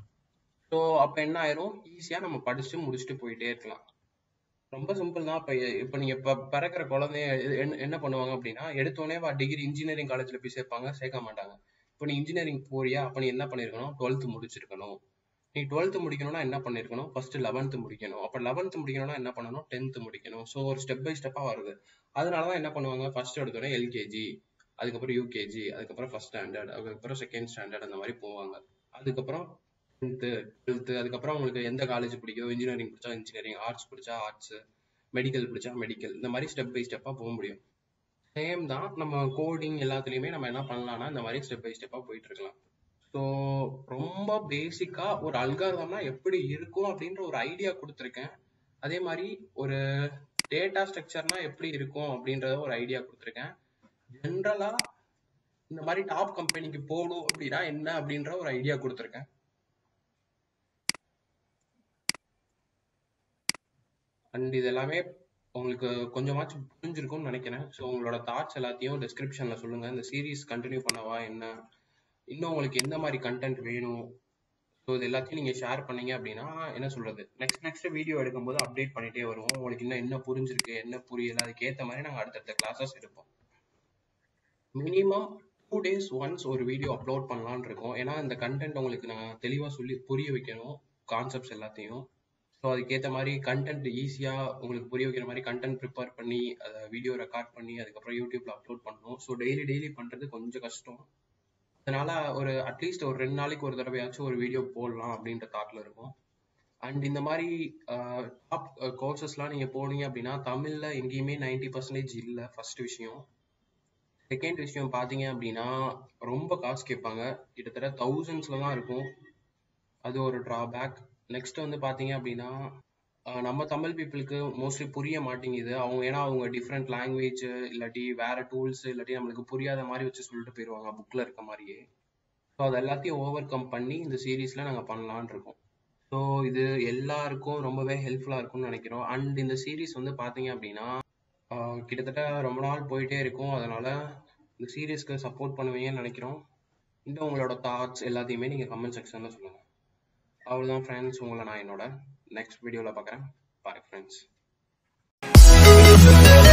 ஸோ அப்ப என்ன ஆயிரும் ஈஸியா நம்ம படிச்சு முடிச்சுட்டு போயிட்டே இருக்கலாம் ரொம்ப சிம்பிள் தான் இப்ப இப்ப நீங்க இப்ப பிறக்கிற குழந்தைய என்ன என்ன பண்ணுவாங்க அப்படின்னா எடுத்தோடனே வா டிகிரி இன்ஜினியரிங் காலேஜ்ல போய் சேர்ப்பாங்க சேர்க்க மாட்டாங்க இப்போ நீ இன்ஜினியரிங் போறியா அப்ப நீ என்ன பண்ணிருக்கணும் டுவெல்த் முடிச்சிருக்கணும் நீ டுவெல்த் முடிக்கணும்னா என்ன பண்ணிருக்கணும் ஃபர்ஸ்ட் லெவன்த் முடிக்கணும் அப்ப லெவன்த் முடிக்கணும்னா என்ன பண்ணணும் டென்த் முடிக்கணும் ஸோ ஒரு ஸ்டெப் பை ஸ்டெப்பா வருது அதனாலதான் என்ன பண்ணுவாங்க ஃபர்ஸ்ட் எடுத்தோடனே எல்கேஜி அதுக்கப்புறம் யூகேஜி அதுக்கப்புறம் ஃபர்ஸ்ட் ஸ்டாண்டர்ட் அதுக்கப்புறம் செகண்ட் ஸ்டாண்டர்ட் அந்த மாதிரி போவாங்க அதுக்கப்புறம் டென்த்து டுவெல்த்து அதுக்கப்புறம் உங்களுக்கு எந்த காலேஜ் பிடிக்குதோ இன்ஜினியரிங் பிடிச்சா இன்ஜினியரிங் ஆர்ட்ஸ் பிடிச்சா ஆர்ட்ஸ் மெடிக்கல் பிடிச்சா மெடிக்கல் இந்த மாதிரி ஸ்டெப் பை ஸ்டெப்பா போக முடியும் சேம் தான் நம்ம கோடிங் எல்லாத்துலயுமே நம்ம என்ன பண்ணலாம்னா இந்த மாதிரி ஸ்டெப் பை ஸ்டெப்பா போயிட்டு இருக்கலாம் ஸோ ரொம்ப பேசிக்கா ஒரு அல்காரதம்னா எப்படி இருக்கும் அப்படின்ற ஒரு ஐடியா கொடுத்துருக்கேன் அதே மாதிரி ஒரு டேட்டா ஸ்ட்ரக்சர்னா எப்படி இருக்கும் அப்படின்றத ஒரு ஐடியா கொடுத்துருக்கேன் ஜென்ரலா இந்த மாதிரி டாப் கம்பெனிக்கு போகணும் அப்படின்னா என்ன அப்படின்ற ஒரு ஐடியா கொடுத்துருக்கேன் அண்ட் இது எல்லாமே உங்களுக்கு கொஞ்சமாச்சும் புரிஞ்சிருக்கும்னு நினைக்கிறேன் ஸோ உங்களோட தாட்ஸ் எல்லாத்தையும் டிஸ்கிரிப்ஷன்ல சொல்லுங்க இந்த சீரீஸ் கண்டினியூ பண்ணவா என்ன இன்னும் உங்களுக்கு எந்த மாதிரி கண்டென்ட் வேணும் ஸோ இது எல்லாத்தையும் நீங்க ஷேர் பண்ணீங்க அப்படின்னா என்ன சொல்றது நெக்ஸ்ட் நெக்ஸ்ட் வீடியோ எடுக்கும்போது அப்டேட் பண்ணிட்டே வருவோம் உங்களுக்கு இன்னும் என்ன புரிஞ்சிருக்கு என்ன புரியல அதுக்கு ஏற்ற மாதிரி நாங்கள் அடுத்தடுத்த கிளாஸஸ் எடுப்போம் மினிமம் டூ டேஸ் ஒன்ஸ் ஒரு வீடியோ அப்லோட் பண்ணலான்னு இருக்கோம் ஏன்னா இந்த கண்டென்ட் உங்களுக்கு நான் தெளிவாக சொல்லி புரிய வைக்கணும் கான்செப்ட்ஸ் எல்லாத்தையும் ஸோ அதுக்கேற்ற மாதிரி கண்டென்ட் ஈஸியாக உங்களுக்கு புரிய வைக்கிற மாதிரி கண்டென்ட் ப்ரிப்பேர் பண்ணி அதை வீடியோ ரெக்கார்ட் பண்ணி அதுக்கப்புறம் யூடியூப்ல அப்லோட் பண்ணணும் ஸோ டெய்லி டெய்லி பண்ணுறது கொஞ்சம் கஷ்டம் அதனால ஒரு அட்லீஸ்ட் ஒரு ரெண்டு நாளைக்கு ஒரு தடவையாச்சும் ஒரு வீடியோ போடலாம் அப்படின்ற தாட்ல இருக்கும் அண்ட் இந்த மாதிரி டாப் கோர்சஸ்லாம் நீங்கள் போனீங்க அப்படின்னா தமிழில் எங்கேயுமே நைன்டி பர்சன்டேஜ் இல்லை ஃபர்ஸ்ட் விஷயம் செகண்ட் விஷயம் பார்த்தீங்க அப்படின்னா ரொம்ப காசு கேட்பாங்க கிட்டத்தட்ட தௌசண்ட்ஸ்ல தான் இருக்கும் அது ஒரு ட்ராபேக் நெக்ஸ்ட் வந்து பார்த்தீங்க அப்படின்னா நம்ம தமிழ் பீப்புளுக்கு மோஸ்ட்லி புரிய மாட்டேங்குது அவங்க ஏன்னா அவங்க டிஃப்ரெண்ட் லாங்குவேஜ் இல்லாட்டி வேற டூல்ஸ் இல்லாட்டி நம்மளுக்கு புரியாத மாதிரி வச்சு சொல்லிட்டு போயிடுவாங்க புக்ல இருக்க மாதிரியே ஸோ அது எல்லாத்தையும் ஓவர் கம் பண்ணி இந்த சீரீஸ்ல நாங்கள் பண்ணலான் இருக்கோம் ஸோ இது எல்லாருக்கும் ரொம்பவே ஹெல்ப்ஃபுல்லாக இருக்கும்னு நினைக்கிறோம் அண்ட் இந்த சீரீஸ் வந்து பார்த்தீங்க அப்படின்னா கிட்டத்தட்ட ரொம்ப நாள் போயிட்டே இருக்கும் அதனால இந்த சீரீஸ்க்கு சப்போர்ட் பண்ணுவீங்கன்னு நினைக்கிறோம் இன்னும் உங்களோட தாட்ஸ் எல்லாத்தையுமே நீங்கள் கமெண்ட் செக்ஷனில் சொல்லுங்கள் அவ்வளோதான் ஃப்ரெண்ட்ஸ் உங்களை நான் என்னோட நெக்ஸ்ட் வீடியோவில் பார்க்குறேன் பாய் ஃப்ரெண்ட்ஸ்